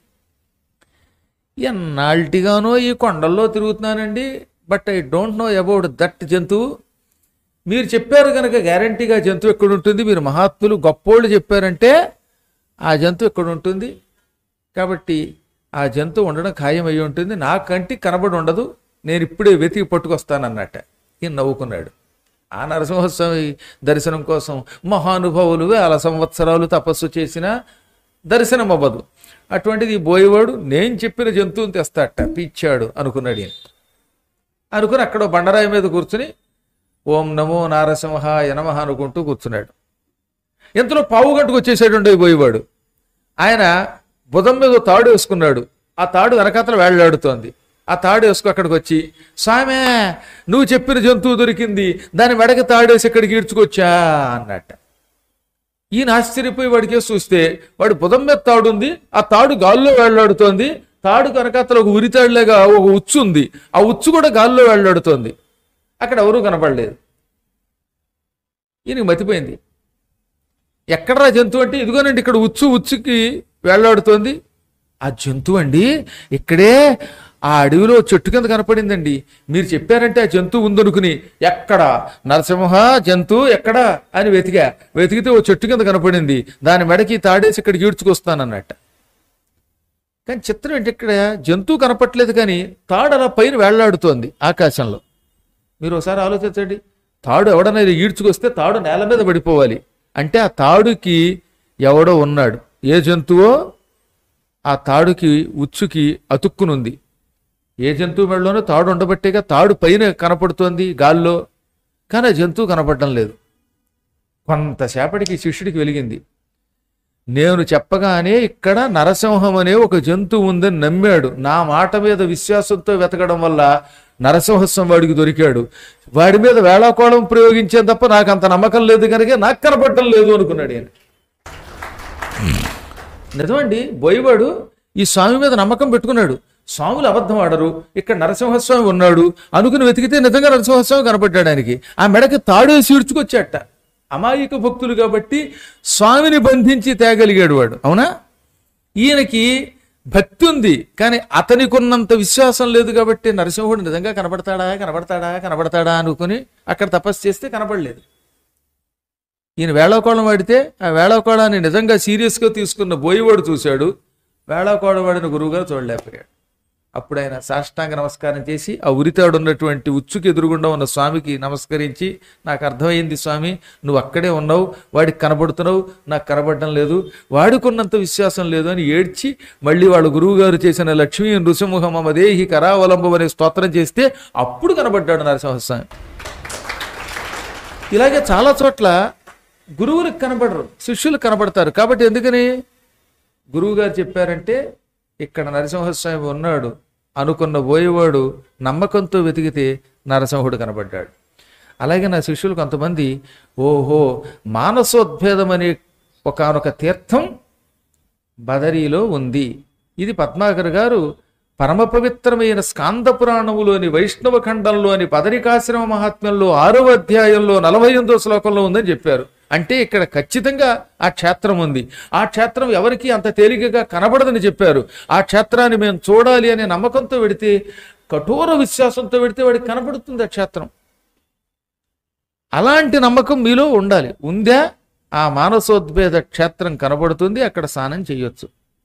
ఎన్నాళ్ళటిగానో ఈ కొండల్లో తిరుగుతున్నానండి but I don't know about that జంతువు మీరు చెప్పారు కనుక గ్యారంటీగా జంతువు ఎక్కడ ఉంటుంది మీరు మహాత్ములు గొప్పోళ్ళు చెప్పారంటే ఆ జంతువు ఎక్కడ ఉంటుంది కాబట్టి ఆ జంతువు ఉండడం ఖాయం అయి ఉంటుంది నా కంటికి కనబడి ఉండదు నేను ఇప్పుడే వెతికి పట్టుకొస్తానన్నట్ట ఈయన నవ్వుకున్నాడు ఆ నరసింహస్వామి దర్శనం కోసం మహానుభావులు వేల సంవత్సరాలు తపస్సు చేసిన దర్శనం అవ్వదు అటువంటిది ఈ బోయేవాడు నేను చెప్పిన జంతువుని తెస్తాట పిచ్చాడు అనుకున్నాడు ఈయన అనుకుని అక్కడ ఓ బండరాయి మీద కూర్చుని ఓం నమో నారసింహ యనమహ అనుకుంటూ కూర్చున్నాడు ఇంతలో పావు గంటకు వచ్చేసాడు పోయేవాడు ఆయన బుధం మీద ఓ తాడు వేసుకున్నాడు ఆ తాడు వెనకాతల వేళ్లాడుతోంది ఆ తాడు వేసుకు అక్కడికి వచ్చి స్వామే నువ్వు చెప్పిన జంతువు దొరికింది దాని మెడకి తాడేసి ఇక్కడికి ఈడ్చుకొచ్చా అన్నట్ట ఈయన ఆశ్చర్యపోయి వాడికే చూస్తే వాడి బుధం మీద తాడు ఉంది ఆ తాడు గాల్లో వేళ్లాడుతోంది తాడు కనకాతల ఒక ఉరితాడులాగా ఒక ఉచ్చు ఉంది ఆ ఉచ్చు కూడా గాల్లో వేళ్లాడుతోంది అక్కడ ఎవరూ కనపడలేదు ఈయనకి మతిపోయింది ఎక్కడరా జంతువు అంటే ఇదిగోనండి ఇక్కడ ఉచ్చు ఉచ్చుకి వేళ్లాడుతోంది ఆ జంతువు అండి ఇక్కడే ఆ అడవిలో చెట్టు కింద కనపడిందండి మీరు చెప్పారంటే ఆ జంతువు ఉందనుకుని ఎక్కడ నరసింహ జంతువు ఎక్కడ అని వెతికా వెతికితే ఓ చెట్టు కింద కనపడింది దాని మెడకి తాడేసి ఇక్కడికి ఈడ్చుకొస్తానన్నట్ట కానీ చిత్రం ఏంటి ఇక్కడ జంతువు కనపట్లేదు కానీ తాడు అలా పైన వేళ్లాడుతోంది ఆకాశంలో మీరు ఒకసారి ఆలోచించండి తాడు ఎవడన్నా ఈడ్చుకొస్తే తాడు నేల మీద పడిపోవాలి అంటే ఆ తాడుకి ఎవడో ఉన్నాడు ఏ జంతువో ఆ తాడుకి ఉచ్చుకి అతుక్కునుంది ఏ జంతువు మెడలోనో తాడు ఉండబట్టేగా తాడు పైన కనపడుతోంది గాల్లో కానీ ఆ జంతువు కనపడడం లేదు కొంతసేపటికి శిష్యుడికి వెలిగింది నేను చెప్పగానే ఇక్కడ నరసింహం అనే ఒక జంతువు ఉందని నమ్మాడు నా మాట మీద విశ్వాసంతో వెతకడం వల్ల నరసింహస్వామి వాడికి దొరికాడు వాడి మీద వేళాకోళం ప్రయోగించాను తప్ప నాకు అంత నమ్మకం లేదు కనుక నాకు కనపడటం లేదు అనుకున్నాడు ఆయన నిజమండి బోయవాడు ఈ స్వామి మీద నమ్మకం పెట్టుకున్నాడు స్వాములు అబద్ధం ఆడరు ఇక్కడ నరసింహస్వామి ఉన్నాడు అనుకుని వెతికితే నిజంగా నరసింహస్వామి కనపడ్డాడు ఆయనకి ఆ మెడకి తాడేసి ఇడ్చుకొచ్చాట అమాయక భక్తులు కాబట్టి స్వామిని బంధించి తేగలిగాడు వాడు అవునా ఈయనకి భక్తి ఉంది కానీ అతనికి ఉన్నంత విశ్వాసం లేదు కాబట్టి నరసింహుడు నిజంగా కనబడతాడా కనబడతాడా కనబడతాడా అనుకుని అక్కడ తపస్సు చేస్తే కనపడలేదు ఈయన వేళాకోళం వాడితే ఆ వేళాకోళాన్ని నిజంగా సీరియస్గా తీసుకున్న బోయివాడు చూశాడు వేళాకోళం వాడిన గురువుగారు చూడలేకపోయాడు అప్పుడు ఆయన సాష్టాంగ నమస్కారం చేసి ఆ ఉరితాడు ఉన్నటువంటి ఉచ్చుకి ఎదురుగుండా ఉన్న స్వామికి నమస్కరించి నాకు అర్థమైంది స్వామి నువ్వు అక్కడే ఉన్నావు వాడికి కనబడుతున్నావు నాకు కనబడడం లేదు వాడికున్నంత విశ్వాసం లేదు అని ఏడ్చి మళ్ళీ వాళ్ళ గురువుగారు చేసిన లక్ష్మీ నృసింహమదేహి కరావలంబం అనే స్తోత్రం చేస్తే అప్పుడు కనబడ్డాడు నరసింహస్వామి ఇలాగే చాలా చోట్ల గురువులకు కనబడరు శిష్యులకు కనబడతారు కాబట్టి ఎందుకని గురువు గారు చెప్పారంటే ఇక్కడ నరసింహస్వామి ఉన్నాడు అనుకున్న పోయేవాడు నమ్మకంతో వెతికితే నరసింహుడు కనబడ్డాడు అలాగే నా శిష్యులు కొంతమంది ఓహో మానసోద్భేదం అనే ఒకనొక తీర్థం బదరీలో ఉంది ఇది పద్మాకర్ గారు పరమ పవిత్రమైన స్కాంద పురాణములోని వైష్ణవ ఖండంలోని పదరికాశ్రమ మహాత్మ్యంలో ఆరవ అధ్యాయంలో నలభై ఎనిమిదో శ్లోకంలో ఉందని చెప్పారు అంటే ఇక్కడ ఖచ్చితంగా ఆ క్షేత్రం ఉంది ఆ క్షేత్రం ఎవరికి అంత తేలికగా కనబడదని చెప్పారు ఆ క్షేత్రాన్ని మేము చూడాలి అనే నమ్మకంతో వెడితే కఠోర విశ్వాసంతో వెడితే వాడికి కనబడుతుంది ఆ క్షేత్రం అలాంటి నమ్మకం మీలో ఉండాలి ఉందా ఆ మానసోద్భేద క్షేత్రం కనబడుతుంది అక్కడ స్నానం చేయొచ్చు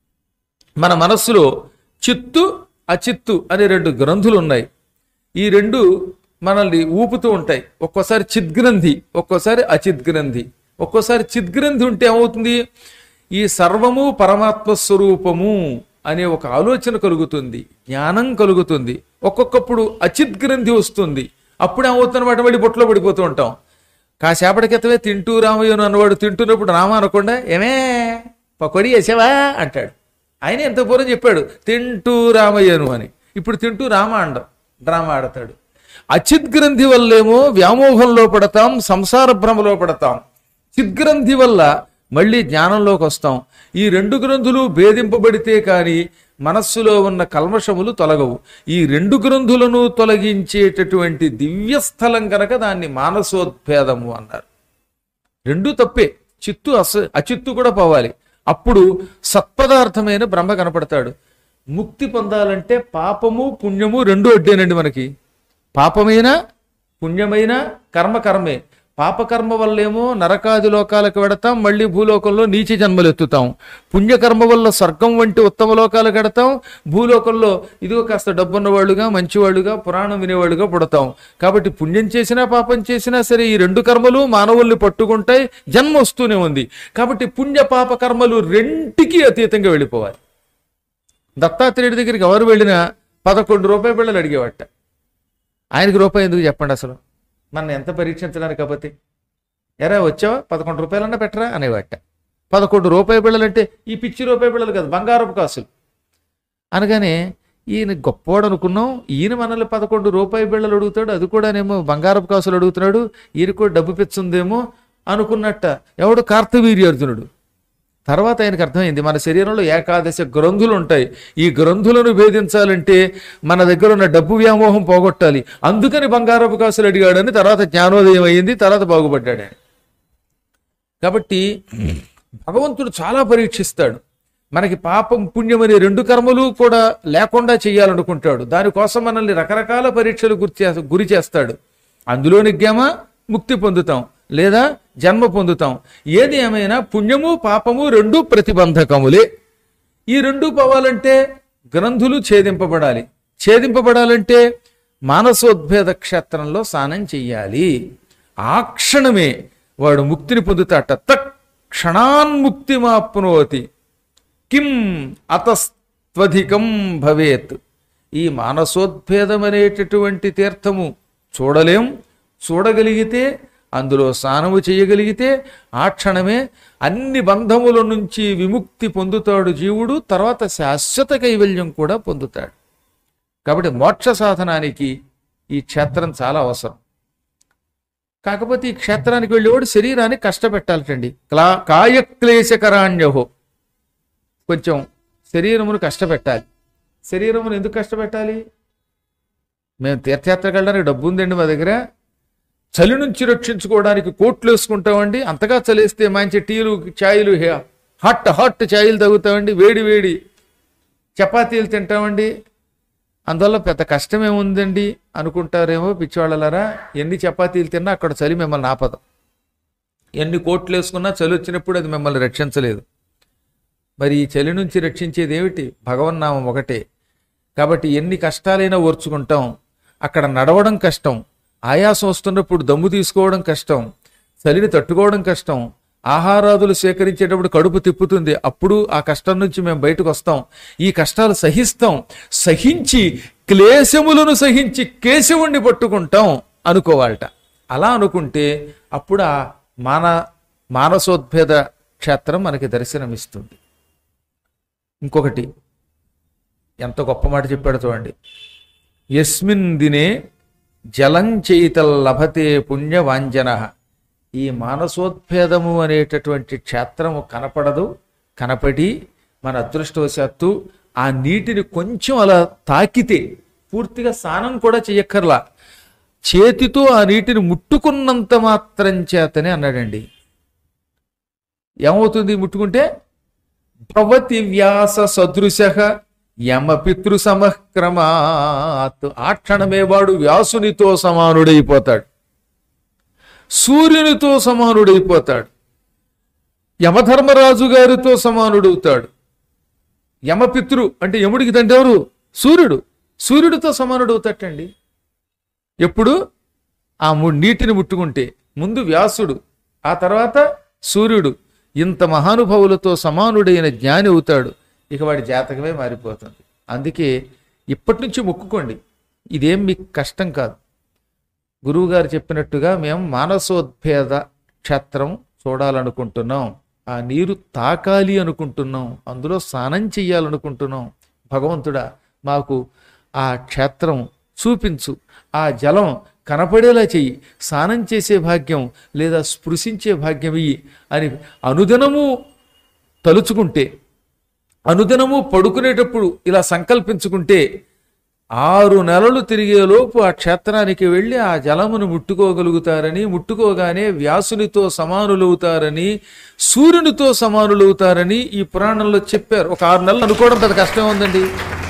మన మనస్సులో చిత్తు అచిత్తు అనే రెండు గ్రంథులు ఉన్నాయి ఈ రెండు మనల్ని ఊపుతూ ఉంటాయి ఒక్కోసారి చిద్గ్రంథి ఒక్కోసారి అచిద్గ్రంథి ఒక్కోసారి చిద్గ్రంథి ఉంటే ఏమవుతుంది ఈ సర్వము పరమాత్మ స్వరూపము అనే ఒక ఆలోచన కలుగుతుంది జ్ఞానం కలుగుతుంది ఒక్కొక్కప్పుడు అచిద్గ్రంథి వస్తుంది అప్పుడు ఏమవుతుందన్నమాట మళ్ళీ బొట్లో పడిపోతూ ఉంటాం కాసేపటి క్రితమే తింటూ రామయ్యను అన్నవాడు తింటున్నప్పుడు రామ అనకుండా ఏమే పకోడీ వేసావా అంటాడు ఆయన ఎంత పూర్వం చెప్పాడు తింటూ రామయ్యను అని ఇప్పుడు తింటూ రామ అండం డ్రామా ఆడతాడు అచిద్గ్రంథి వల్లేమో వ్యామోహంలో పడతాం సంసార భ్రమలో పడతాం చిద్గ్రంథి వల్ల మళ్ళీ జ్ఞానంలోకి వస్తాం ఈ రెండు గ్రంథులు భేదింపబడితే కానీ మనస్సులో ఉన్న కల్మషములు తొలగవు ఈ రెండు గ్రంథులను తొలగించేటటువంటి దివ్యస్థలం కనుక దాన్ని మానసోద్భేదము అన్నారు రెండూ తప్పే చిత్తు అస అచిత్తు కూడా పోవాలి అప్పుడు సత్పదార్థమైన బ్రహ్మ కనపడతాడు ముక్తి పొందాలంటే పాపము పుణ్యము రెండు అడ్డేనండి మనకి పాపమైన పుణ్యమైన కర్మ కర్మే పాపకర్మ వల్లేమో నరకాది లోకాలకు వెడతాం మళ్ళీ భూలోకంలో నీచ జన్మలు ఎత్తుతాం పుణ్యకర్మ వల్ల స్వర్గం వంటి ఉత్తమ లోకాలకు ఎడతాం భూలోకంలో ఇదిగో కాస్త డబ్బున్నవాళ్ళుగా మంచివాళ్ళుగా పురాణం వినేవాళ్ళుగా పుడతాం కాబట్టి పుణ్యం చేసినా పాపం చేసినా సరే ఈ రెండు కర్మలు మానవుల్ని పట్టుకుంటాయి జన్మ వస్తూనే ఉంది కాబట్టి పుణ్య పాప కర్మలు రెంటికి అతీతంగా వెళ్ళిపోవాలి దత్తాత్రేయుడి దగ్గరికి ఎవరు వెళ్ళినా పదకొండు రూపాయి బిళ్ళలు అడిగేవాట ఆయనకి రూపాయి ఎందుకు చెప్పండి అసలు మన ఎంత పరీక్షించడానికి కాకపోతే ఎరా వచ్చావా పదకొండు రూపాయలన్నా పెట్టరా అనేవాట పదకొండు రూపాయి బిళ్ళలు అంటే ఈ పిచ్చి రూపాయి బిళ్ళలు కాదు బంగారపు కాసులు అనగానే ఈయన గొప్పవాడు అనుకున్నాం ఈయన మనల్ని పదకొండు రూపాయి బిళ్ళలు అడుగుతాడు అది కూడానేమో బంగారపు కాసులు అడుగుతున్నాడు ఈయన కూడా డబ్బు పిచ్చుందేమో అనుకున్నట్ట ఎవడు కార్తవీర్యార్జునుడు తర్వాత ఆయనకు అర్థమైంది మన శరీరంలో ఏకాదశ గ్రంథులు ఉంటాయి ఈ గ్రంథులను భేదించాలంటే మన దగ్గర ఉన్న డబ్బు వ్యామోహం పోగొట్టాలి అందుకని బంగారపు కాసులు అడిగాడని తర్వాత జ్ఞానోదయం అయ్యింది తర్వాత బాగుపడ్డాడు ఆయన కాబట్టి భగవంతుడు చాలా పరీక్షిస్తాడు మనకి పాపం పుణ్యం అనే రెండు కర్మలు కూడా లేకుండా చేయాలనుకుంటాడు దానికోసం మనల్ని రకరకాల పరీక్షలు గురి చే- గురి చేస్తాడు అందులో నెగ్గామా ముక్తి పొందుతాం లేదా జన్మ పొందుతాం ఏది ఏమైనా పుణ్యము పాపము రెండు ప్రతిబంధకములే ఈ రెండు పోవాలంటే గ్రంథులు ఛేదింపబడాలి ఛేదింపబడాలంటే మానసోద్భేద క్షేత్రంలో స్నానం చెయ్యాలి ఆ క్షణమే వాడు ముక్తిని పొందుతాట తక్షణాన్ముక్తి మాప్నోతి కిం అతస్త్వధికం భవేత్ ఈ మానసోద్భేదం అనేటటువంటి తీర్థము చూడలేం చూడగలిగితే అందులో స్నానము చేయగలిగితే ఆ క్షణమే అన్ని బంధముల నుంచి విముక్తి పొందుతాడు జీవుడు తర్వాత శాశ్వత కైవల్యం కూడా పొందుతాడు కాబట్టి మోక్ష సాధనానికి ఈ క్షేత్రం చాలా అవసరం కాకపోతే ఈ క్షేత్రానికి వెళ్ళేవాడు శరీరాన్ని కష్టపెట్టాలటండి క్లా కాయక్లేశకరాణ్యహో కొంచెం శరీరమును కష్టపెట్టాలి శరీరమును ఎందుకు కష్టపెట్టాలి మేము తీర్థయాత్రకు వెళ్ళడానికి డబ్బు ఉందండి మా దగ్గర చలి నుంచి రక్షించుకోవడానికి కోట్లు వేసుకుంటామండి అంతగా చలిస్తే మంచి టీలు ఛాయలు హే- హాట్ హాట్ ఛాయలు తగ్గుతామండి వేడి వేడి చపాతీలు తింటామండి అందువల్ల పెద్ద కష్టమేముందండి అనుకుంటారేమో పిచ్చివాళ్ళలారా ఎన్ని చపాతీలు తిన్నా అక్కడ చలి మిమ్మల్ని ఆపదు ఎన్ని కోట్లు వేసుకున్నా చలి వచ్చినప్పుడు అది మిమ్మల్ని రక్షించలేదు మరి ఈ చలి నుంచి రక్షించేది ఏమిటి భగవన్నామం ఒకటే కాబట్టి ఎన్ని కష్టాలైనా ఓర్చుకుంటాం అక్కడ నడవడం కష్టం ఆయాసం వస్తున్నప్పుడు దమ్ము తీసుకోవడం కష్టం చలిని తట్టుకోవడం కష్టం ఆహారాదులు సేకరించేటప్పుడు కడుపు తిప్పుతుంది అప్పుడు ఆ కష్టం నుంచి మేము బయటకు వస్తాం ఈ కష్టాలు సహిస్తాం సహించి క్లేశములను సహించి కేశవుణ్ణి పట్టుకుంటాం అనుకోవాలట అలా అనుకుంటే అప్పుడు ఆ మాన మానసోద్భేద క్షేత్రం మనకి దర్శనమిస్తుంది ఇంకొకటి ఎంత గొప్ప మాట చెప్పాడు చూడండి యస్మిన్ దినే జలం చైతల్ లభతే పుణ్యవాంజన ఈ మానసోద్భేదము అనేటటువంటి క్షేత్రము కనపడదు కనపడి మన అదృష్టవశాత్తు ఆ నీటిని కొంచెం అలా తాకితే పూర్తిగా స్నానం కూడా చెయ్యక్కర్లా చేతితో ఆ నీటిని ముట్టుకున్నంత మాత్రం చేతనే అన్నాడండి ఏమవుతుంది ముట్టుకుంటే భవతి వ్యాస సదృశ యమపితృ సమక్రమాత్ ఆ క్షణమే వాడు వ్యాసునితో సమానుడైపోతాడు సూర్యునితో సమానుడైపోతాడు యమధర్మరాజు గారితో సమానుడవుతాడు యమపితృ అంటే యముడికి తండ్రి ఎవరు సూర్యుడు సూర్యుడితో సమానుడవుతాటండి ఎప్పుడు ఆ ము- నీటిని ముట్టుకుంటే ముందు వ్యాసుడు ఆ తర్వాత సూర్యుడు ఇంత మహానుభావులతో సమానుడైన జ్ఞాని అవుతాడు ఇక వాడి జాతకమే మారిపోతుంది అందుకే ఇప్పటి నుంచి మొక్కుకోండి ఇదేం మీకు కష్టం కాదు గురువుగారు చెప్పినట్టుగా మేము మానసోద్భేద క్షేత్రం చూడాలనుకుంటున్నాం ఆ నీరు తాకాలి అనుకుంటున్నాం అందులో స్నానం చెయ్యాలనుకుంటున్నాం భగవంతుడా మాకు ఆ క్షేత్రం చూపించు ఆ జలం కనపడేలా చెయ్యి స్నానం చేసే భాగ్యం లేదా స్పృశించే భాగ్యం ఇయ్యి అని అనుదినము తలుచుకుంటే అనుదినము పడుకునేటప్పుడు ఇలా సంకల్పించుకుంటే ఆరు నెలలు తిరిగేలోపు ఆ క్షేత్రానికి వెళ్ళి ఆ జలమును ముట్టుకోగలుగుతారని ముట్టుకోగానే వ్యాసునితో సమానులవుతారని సూర్యునితో సమానులవుతారని ఈ పురాణంలో చెప్పారు ఒక ఆరు నెలలు అనుకోవడం పెద్ద కష్టం ఉందండి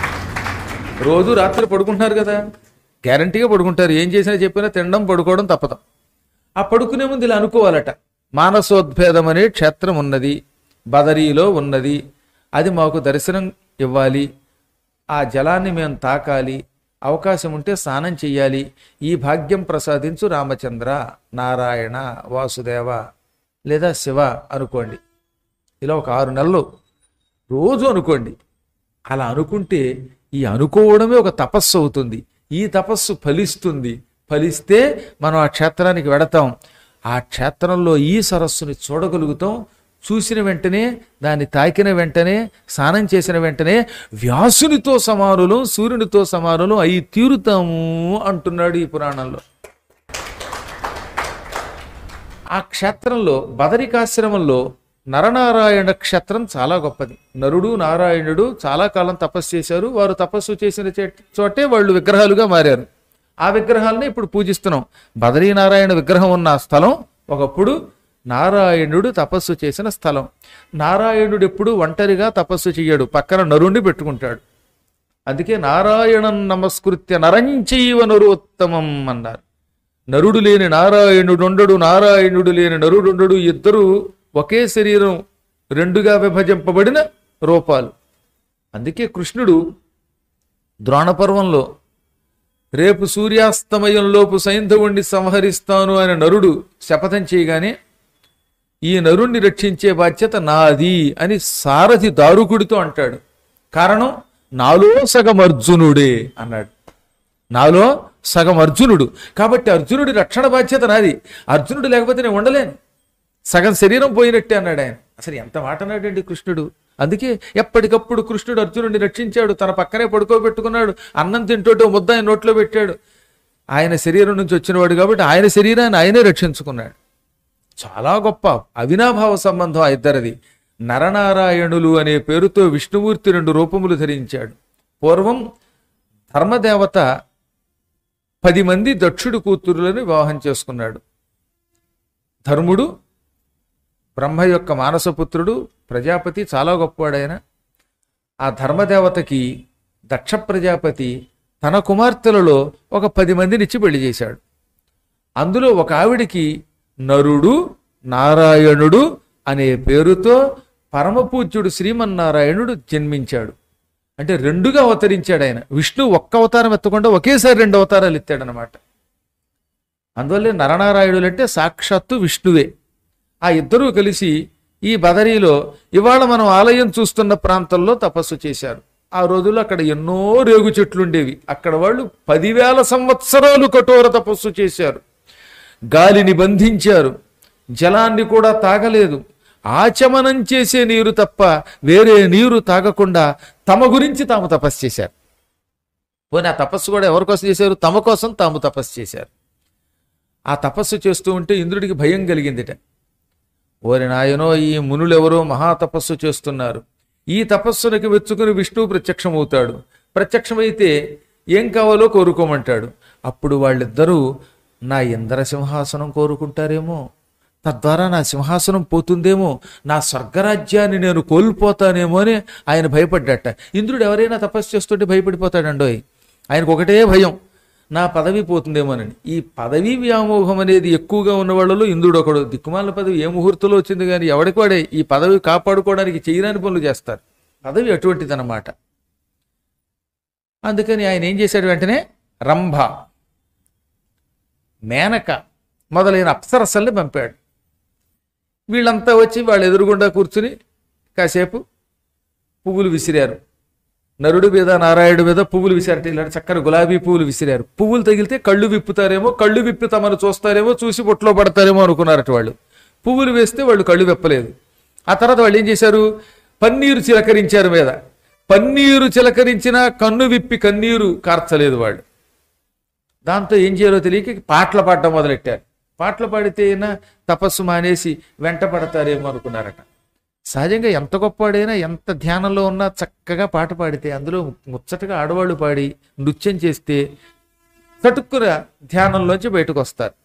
రోజు రాత్రి పడుకుంటున్నారు కదా గ్యారంటీగా పడుకుంటారు ఏం చేసినా చెప్పినా తినడం పడుకోవడం తప్పదు ఆ పడుకునే ముందు ఇలా అనుకోవాలట మానసోద్భేదం అనే క్షేత్రం ఉన్నది బదరీలో ఉన్నది అది మాకు దర్శనం ఇవ్వాలి ఆ జలాన్ని మేము తాకాలి అవకాశం ఉంటే స్నానం చెయ్యాలి ఈ భాగ్యం ప్రసాదించు రామచంద్ర నారాయణ వాసుదేవ లేదా శివ అనుకోండి ఇలా ఒక ఆరు నెలలు రోజు అనుకోండి అలా అనుకుంటే ఈ అనుకోవడమే ఒక తపస్సు అవుతుంది ఈ తపస్సు ఫలిస్తుంది ఫలిస్తే మనం ఆ క్షేత్రానికి వెడతాం ఆ క్షేత్రంలో ఈ సరస్సుని చూడగలుగుతాం చూసిన వెంటనే దాన్ని తాకిన వెంటనే స్నానం చేసిన వెంటనే వ్యాసునితో సమానులు సూర్యునితో సమానులు అయి తీరుతాము అంటున్నాడు ఈ పురాణంలో ఆ క్షేత్రంలో బదరికాశ్రమంలో నరనారాయణ క్షేత్రం చాలా గొప్పది నరుడు నారాయణుడు చాలా కాలం తపస్సు చేశారు వారు తపస్సు చేసిన చే- చోటే వాళ్ళు విగ్రహాలుగా మారారు ఆ విగ్రహాలని ఇప్పుడు పూజిస్తున్నాం బదరీనారాయణ విగ్రహం ఉన్న స్థలం ఒకప్పుడు నారాయణుడు తపస్సు చేసిన స్థలం నారాయణుడు ఎప్పుడు ఒంటరిగా తపస్సు చెయ్యడు పక్కన నరుణ్ణి పెట్టుకుంటాడు అందుకే నారాయణం నమస్కృత్య నరంచైవ నరోత్తమం అన్నారు నరుడు లేని నారాయణుడుండడు నారాయణుడు లేని నరుడుండడు ఇద్దరు ఒకే శరీరం రెండుగా విభజింపబడిన రూపాలు అందుకే కృష్ణుడు ద్రోణపర్వంలో రేపు సూర్యాస్తమయంలోపు సైంధవుణ్ణి సంహరిస్తాను అని నరుడు శపథం చేయగానే ఈ నరుణ్ణి రక్షించే బాధ్యత నాది అని సారథి దారుకుడితో అంటాడు కారణం నాలో సగం అర్జునుడే అన్నాడు నాలో సగం అర్జునుడు కాబట్టి అర్జునుడి రక్షణ బాధ్యత నాది అర్జునుడు లేకపోతే నేను ఉండలేను సగం శరీరం పోయినట్టే అన్నాడు ఆయన అసలు ఎంత మాట అన్నాడండి కృష్ణుడు అందుకే ఎప్పటికప్పుడు కృష్ణుడు అర్జునుడిని రక్షించాడు తన పక్కనే పడుకోబెట్టుకున్నాడు అన్నం తింటోటో ముద్ద ఆయన నోట్లో పెట్టాడు ఆయన శరీరం నుంచి వచ్చినవాడు కాబట్టి ఆయన శరీరాన్ని ఆయనే రక్షించుకున్నాడు చాలా గొప్ప అవినాభావ సంబంధం ఆ ఇద్దరిది నరనారాయణులు అనే పేరుతో విష్ణుమూర్తి రెండు రూపములు ధరించాడు పూర్వం ధర్మదేవత పది మంది దక్షుడు కూతురులను వివాహం చేసుకున్నాడు ధర్ముడు బ్రహ్మ యొక్క మానసపుత్రుడు ప్రజాపతి చాలా గొప్పవాడైన ఆ ధర్మదేవతకి దక్ష ప్రజాపతి తన కుమార్తెలలో ఒక పది మందినిచ్చి పెళ్లి చేశాడు అందులో ఒక ఆవిడికి నరుడు నారాయణుడు అనే పేరుతో పరమపూజ్యుడు శ్రీమన్నారాయణుడు జన్మించాడు అంటే రెండుగా అవతరించాడు ఆయన విష్ణు ఒక్క అవతారం ఎత్తకుండా ఒకేసారి రెండు అవతారాలు ఎత్తాడనమాట అందువల్లే నరనారాయణులు అంటే సాక్షాత్తు విష్ణువే ఆ ఇద్దరూ కలిసి ఈ బదరీలో ఇవాళ మనం ఆలయం చూస్తున్న ప్రాంతంలో తపస్సు చేశారు ఆ రోజుల్లో అక్కడ ఎన్నో రేగు చెట్లు ఉండేవి అక్కడ వాళ్ళు పదివేల సంవత్సరాలు కఠోర తపస్సు చేశారు గాలిని బంధించారు జలాన్ని కూడా తాగలేదు ఆచమనం చేసే నీరు తప్ప వేరే నీరు తాగకుండా తమ గురించి తాము తపస్సు చేశారు పోనీ ఆ తపస్సు కూడా ఎవరి కోసం చేశారు తమ కోసం తాము తపస్సు చేశారు ఆ తపస్సు చేస్తూ ఉంటే ఇంద్రుడికి భయం కలిగిందిట ఓరి నాయనో ఈ మునులెవరో మహాతపస్సు చేస్తున్నారు ఈ తపస్సునికి మెచ్చుకుని విష్ణువు ప్రత్యక్షమవుతాడు ప్రత్యక్షమైతే ఏం కావాలో కోరుకోమంటాడు అప్పుడు వాళ్ళిద్దరూ నా ఇంద్ర సింహాసనం కోరుకుంటారేమో తద్వారా నా సింహాసనం పోతుందేమో నా స్వర్గరాజ్యాన్ని నేను కోల్పోతానేమో అని ఆయన భయపడ్డట ఇంద్రుడు ఎవరైనా తపస్సు చేస్తుంటే భయపడిపోతాడండోయ్ ఆయనకు ఒకటే భయం నా పదవి పోతుందేమోనని ఈ పదవీ వ్యామోహం అనేది ఎక్కువగా ఉన్న వాళ్ళలో ఇంద్రుడు ఒకడు దిక్కుమాల పదవి ఏ ముహూర్తంలో వచ్చింది కానీ ఎవడికి వాడే ఈ పదవి కాపాడుకోవడానికి చేయరాని పనులు చేస్తారు పదవి అటువంటిదన్నమాట అందుకని ఆయన ఏం చేశాడు వెంటనే రంభ మేనక మొదలైన అప్సరసల్ని పంపాడు వీళ్ళంతా వచ్చి వాళ్ళు ఎదురుగుండా కూర్చుని కాసేపు పువ్వులు విసిరారు నరుడి మీద నారాయణుడి మీద పువ్వులు విసిరారట ఇలాంటి చక్కని గులాబీ పువ్వులు విసిరారు పువ్వులు తగిలితే కళ్ళు విప్పుతారేమో కళ్ళు విప్పి తమను చూస్తారేమో చూసి బొట్లో పడతారేమో అనుకున్నారట వాళ్ళు పువ్వులు వేస్తే వాళ్ళు కళ్ళు విప్పలేదు ఆ తర్వాత వాళ్ళు ఏం చేశారు పన్నీరు చిలకరించారు మీద పన్నీరు చిలకరించినా కన్ను విప్పి కన్నీరు కార్చలేదు వాళ్ళు దాంతో ఏం చేయాలో తెలియక పాటలు పాడడం మొదలెట్టారు పాటలు పాడితే అయినా తపస్సు మానేసి వెంట పడతారేమో అనుకున్నారట సహజంగా ఎంత గొప్పవాడైనా ఎంత ధ్యానంలో ఉన్నా చక్కగా పాట పాడితే అందులో ముచ్చటగా ఆడవాళ్ళు పాడి నృత్యం చేస్తే చటుక్కున ధ్యానంలోంచి బయటకు వస్తారు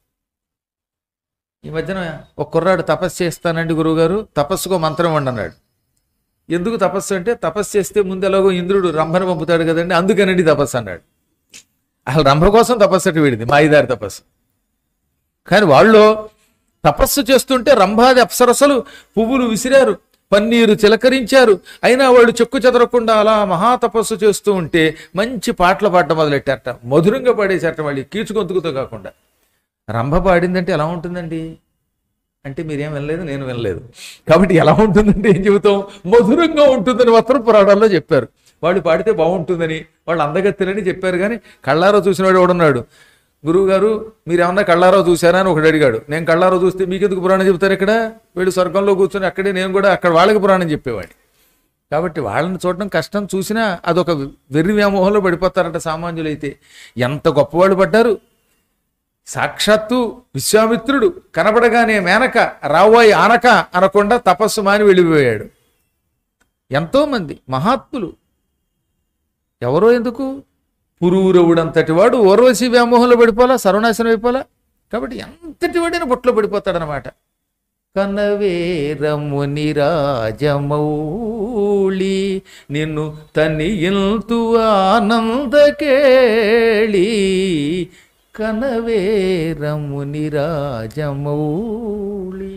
ఈ మధ్యన ఒక కుర్రాడు తపస్సు చేస్తానండి గురువుగారు తపస్సుకో మంత్రం వండి అన్నాడు ఎందుకు తపస్సు అంటే తపస్సు చేస్తే ముందు ఎలాగో ఇంద్రుడు రంభను పంపుతాడు కదండి అందుకనండి తపస్సు అన్నాడు అసలు రంభ కోసం తపస్సు అటు వీడింది మాయిదారి తపస్సు కానీ వాళ్ళు తపస్సు చేస్తుంటే రంభాది అప్సరసలు పువ్వులు విసిరారు పన్నీరు చిలకరించారు అయినా వాళ్ళు చెక్కు చెదరకుండా అలా మహాతపస్సు చేస్తూ ఉంటే మంచి పాటలు పాడటం మొదలెట్టారట మధురంగా పాడేశారట వాళ్ళు కీచుకొంతుకుతో కాకుండా రంభ పాడిందంటే ఎలా ఉంటుందండి అంటే మీరేం వినలేదు నేను వినలేదు కాబట్టి ఎలా ఉంటుందంటే ఏం చెబుతాం మధురంగా ఉంటుందని మాత్రం పురాణాల్లో చెప్పారు వాళ్ళు పాడితే బాగుంటుందని వాళ్ళు అందగత్తెలని చెప్పారు కానీ కళ్ళారో చూసినవాడు ఎవడున్నాడు గురువు గారు మీరు ఏమన్నా కళ్ళారో చూసారా అని ఒకటి అడిగాడు నేను కళ్ళారో చూస్తే మీకెందుకు పురాణం చెప్తారు ఇక్కడ వీళ్ళు స్వర్గంలో కూర్చొని అక్కడే నేను కూడా అక్కడ వాళ్ళకి పురాణం చెప్పేవాడిని కాబట్టి వాళ్ళని చూడడం కష్టం చూసినా అదొక వెర్రి వ్యామోహంలో పడిపోతారట సామాన్యులైతే ఎంత గొప్పవాళ్ళు పడ్డారు సాక్షాత్తు విశ్వామిత్రుడు కనబడగానే మేనక రావోయ్ ఆనక అనకుండా తపస్సు మాని వెళ్ళిపోయాడు ఎంతోమంది మహాత్ములు ఎవరో ఎందుకు పురూరవుడంతటి వాడు ఓర్వశి వ్యామోహంలో పడిపోలా సర్వనాశనం అయిపోలా కాబట్టి ఎంతటి వాడైనా బొట్లో పడిపోతాడనమాట కనవేరముని రాజమౌళి నిన్ను తనియింతు ఆనందకేళి కనవేరముని రాజమౌళి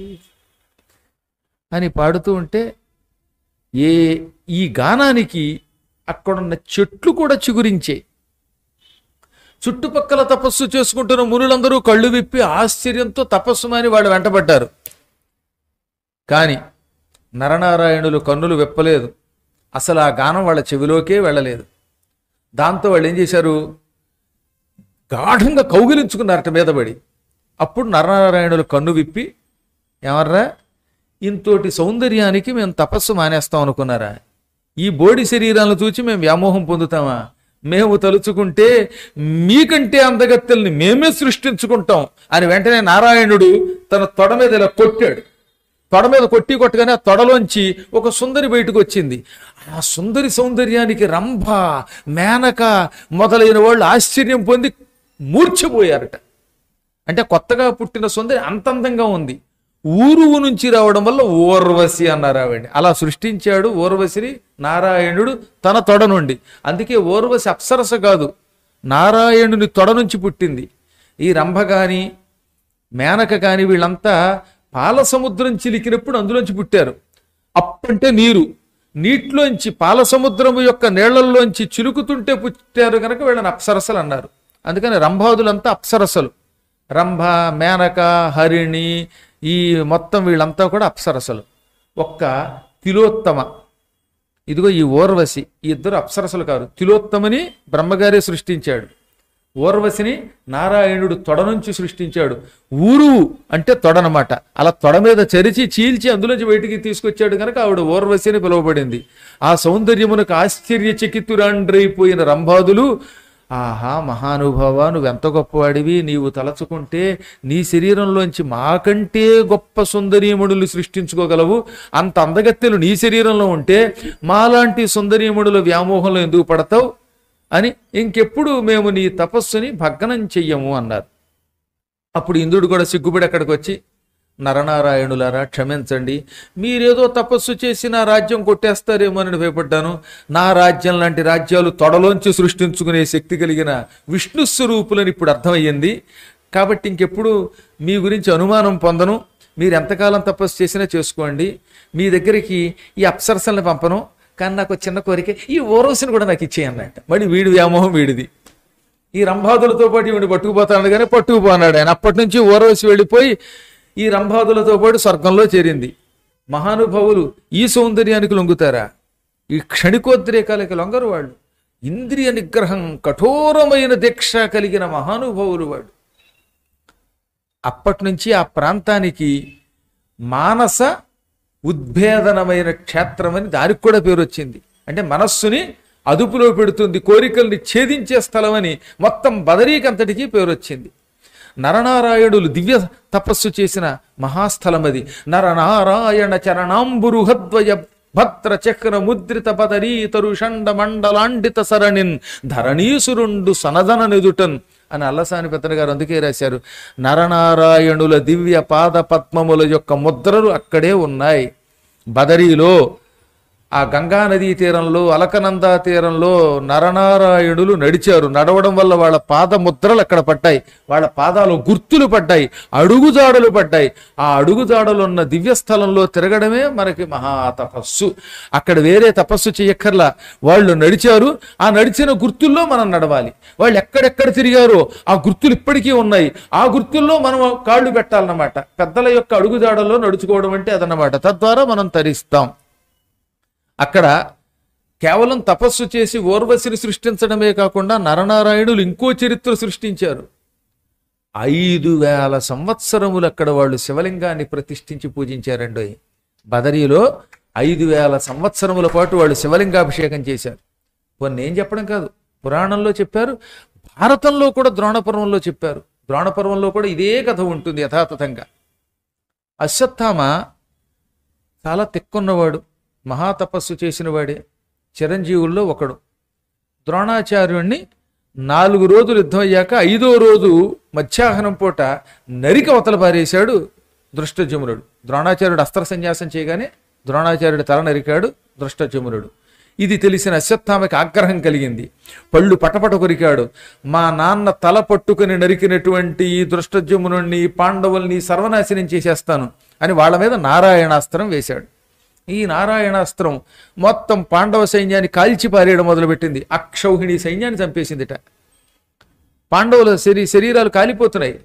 అని పాడుతూ ఉంటే ఏ ఈ గానానికి అక్కడున్న చెట్లు కూడా చిగురించే చుట్టుపక్కల తపస్సు చేసుకుంటున్న మునులందరూ కళ్ళు విప్పి ఆశ్చర్యంతో తపస్సు మాని వాళ్ళు వెంటబడ్డారు కానీ నరనారాయణులు కన్నులు విప్పలేదు అసలు ఆ గానం వాళ్ళ చెవిలోకే వెళ్ళలేదు దాంతో వాళ్ళు ఏం చేశారు గాఢంగా కౌగిలించుకున్నారట మీద పడి అప్పుడు నరనారాయణులు కన్ను విప్పి ఏమర్రా ఇంతోటి సౌందర్యానికి మేము తపస్సు మానేస్తాం అనుకున్నారా ఈ బోడి శరీరాలను చూచి మేము వ్యామోహం పొందుతామా మేము తలుచుకుంటే మీకంటే అందగత్తెల్ని మేమే సృష్టించుకుంటాం అని వెంటనే నారాయణుడు తన తొడ మీద ఇలా కొట్టాడు తొడ మీద కొట్టి కొట్టగానే ఆ తొడలోంచి ఒక సుందరి బయటకు వచ్చింది ఆ సుందరి సౌందర్యానికి రంభ మేనక మొదలైన వాళ్ళు ఆశ్చర్యం పొంది మూర్ఛపోయారట అంటే కొత్తగా పుట్టిన సుందరి అంత అందంగా ఉంది ఊరువు నుంచి రావడం వల్ల ఓర్వశి అన్నారు ఆవిడ్ని అలా సృష్టించాడు ఓర్వశిని నారాయణుడు తన తొడ నుండి అందుకే ఓర్వశి అప్సరస కాదు నారాయణుని తొడ నుంచి పుట్టింది ఈ రంభ గాని మేనక కాని వీళ్ళంతా పాల సముద్రం చిలికినప్పుడు అందులోంచి పుట్టారు అప్పంటే నీరు నీటిలోంచి పాల సముద్రము యొక్క నీళ్లల్లోంచి చిలుకుతుంటే పుట్టారు కనుక వీళ్ళని అప్సరసలు అన్నారు అందుకని రంభాదులంతా అప్సరసలు రంభ మేనక హరిణి ఈ మొత్తం వీళ్ళంతా కూడా అప్సరసలు ఒక్క తిలోత్తమ ఇదిగో ఈ ఓర్వశి ఈ ఇద్దరు అప్సరసలు కాదు తిలోత్తమని బ్రహ్మగారే సృష్టించాడు ఓర్వశిని నారాయణుడు తొడ నుంచి సృష్టించాడు ఊరు అంటే తొడనమాట అలా తొడ మీద చరిచి చీల్చి అందులోంచి బయటికి తీసుకొచ్చాడు కనుక ఆవిడ ఓర్వశి అని పిలువబడింది ఆ సౌందర్యమునకు ఆశ్చర్యచకితురాండ్రైపోయిన రంభాదులు ఆహా మహానుభావ నువ్వెంత గొప్పవాడివి నీవు తలచుకుంటే నీ శరీరంలోంచి మాకంటే గొప్ప సుందరీమణులు సృష్టించుకోగలవు అంత అందగత్తెలు నీ శరీరంలో ఉంటే మాలాంటి సుందరీమణుల వ్యామోహంలో ఎందుకు పడతావు అని ఇంకెప్పుడు మేము నీ తపస్సుని భగ్నం చెయ్యము అన్నారు అప్పుడు ఇంద్రుడు కూడా సిగ్గుపడి అక్కడికి వచ్చి నరనారాయణులారా క్షమించండి మీరేదో తపస్సు చేసి నా రాజ్యం కొట్టేస్తారేమో అని భయపడ్డాను నా రాజ్యం లాంటి రాజ్యాలు తొడలోంచి సృష్టించుకునే శక్తి కలిగిన విష్ణు స్వరూపులని ఇప్పుడు అర్థమయ్యింది కాబట్టి ఇంకెప్పుడు మీ గురించి అనుమానం పొందను మీరు ఎంతకాలం తపస్సు చేసినా చేసుకోండి మీ దగ్గరికి ఈ అప్సరసల్ని పంపను కానీ నాకు ఒక చిన్న కోరిక ఈ ఓరోసిని కూడా నాకు ఇచ్చేయన్నట్ట మళ్ళీ వీడి వ్యామోహం వీడిది ఈ రంభాదులతో పాటు ఈవిడ పట్టుకుపోతాడు కానీ పట్టుకుపోన్నాడు ఆయన అప్పటి నుంచి ఓరవసి వెళ్ళిపోయి ఈ రంభాదులతో పాటు స్వర్గంలో చేరింది మహానుభావులు ఈ సౌందర్యానికి లొంగుతారా ఈ క్షణికోద్రేకాలకి లొంగరు వాళ్ళు ఇంద్రియ నిగ్రహం కఠోరమైన దీక్ష కలిగిన మహానుభావులు వాళ్ళు అప్పటి నుంచి ఆ ప్రాంతానికి మానస ఉద్భేదనమైన క్షేత్రం అని దానికి కూడా పేరు వచ్చింది అంటే మనస్సుని అదుపులో పెడుతుంది కోరికల్ని ఛేదించే స్థలం అని మొత్తం బదరీకంతటికి పేరు వచ్చింది నరనారాయణులు దివ్య తపస్సు చేసిన మహాస్థలం అది నరనారాయణ చరణాంబురుహద్వయ భద్ర చక్ర ముద్రిత పదరీ తరుషండ మండలాండిత సరణిన్ ధరణీసురుండు సనదన నెదుటన్ అని అల్లసాని పెద్దన గారు అందుకే రాశారు నరనారాయణుల దివ్య పాద పద్మముల యొక్క ముద్రలు అక్కడే ఉన్నాయి బదరీలో ఆ గంగా నదీ తీరంలో అలకనందా తీరంలో నరనారాయణులు నడిచారు నడవడం వల్ల వాళ్ళ పాద ముద్రలు అక్కడ పడ్డాయి వాళ్ళ పాదాలు గుర్తులు పడ్డాయి అడుగుజాడలు పడ్డాయి ఆ అడుగుజాడలు ఉన్న దివ్య స్థలంలో తిరగడమే మనకి మహా తపస్సు అక్కడ వేరే తపస్సు చేయక్కర్లా వాళ్ళు నడిచారు ఆ నడిచిన గుర్తుల్లో మనం నడవాలి వాళ్ళు ఎక్కడెక్కడ తిరిగారో ఆ గుర్తులు ఇప్పటికీ ఉన్నాయి ఆ గుర్తుల్లో మనం కాళ్ళు పెట్టాలన్నమాట పెద్దల యొక్క అడుగుజాడల్లో నడుచుకోవడం అంటే అదన్నమాట తద్వారా మనం తరిస్తాం అక్కడ కేవలం తపస్సు చేసి ఓర్వశిని సృష్టించడమే కాకుండా నరనారాయణులు ఇంకో చరిత్ర సృష్టించారు ఐదు వేల సంవత్సరములు అక్కడ వాళ్ళు శివలింగాన్ని ప్రతిష్ఠించి పూజించారండి బదరీలో ఐదు వేల సంవత్సరముల పాటు వాళ్ళు శివలింగాభిషేకం చేశారు కొన్ని ఏం చెప్పడం కాదు పురాణంలో చెప్పారు భారతంలో కూడా ద్రోణపర్వంలో చెప్పారు ద్రోణపర్వంలో కూడా ఇదే కథ ఉంటుంది యథాతథంగా అశ్వత్థామ చాలా తెక్కున్నవాడు మహాతపస్సు చేసిన వాడే చిరంజీవుల్లో ఒకడు ద్రోణాచార్యుణ్ణి నాలుగు రోజులు యుద్ధం అయ్యాక ఐదో రోజు మధ్యాహ్నం పూట నరికి అవతల పారేశాడు దృష్టజమునుడు ద్రోణాచార్యుడు అస్త్ర సన్యాసం చేయగానే ద్రోణాచార్యుడు తల నరికాడు దృష్టజమునుడు ఇది తెలిసిన అశ్వత్థామకి ఆగ్రహం కలిగింది పళ్ళు పటపట కొరికాడు మా నాన్న తల పట్టుకుని నరికినటువంటి ఈ దృష్టజమునుణ్ణి ఈ పాండవుల్ని సర్వనాశనం చేసేస్తాను అని వాళ్ళ మీద నారాయణాస్త్రం వేశాడు ఈ నారాయణాస్త్రం మొత్తం పాండవ సైన్యాన్ని కాల్చి పారేయడం మొదలుపెట్టింది అక్షౌహిణి సైన్యాన్ని చంపేసిందిట పాండవుల శరీ శరీరాలు కాలిపోతున్నాయి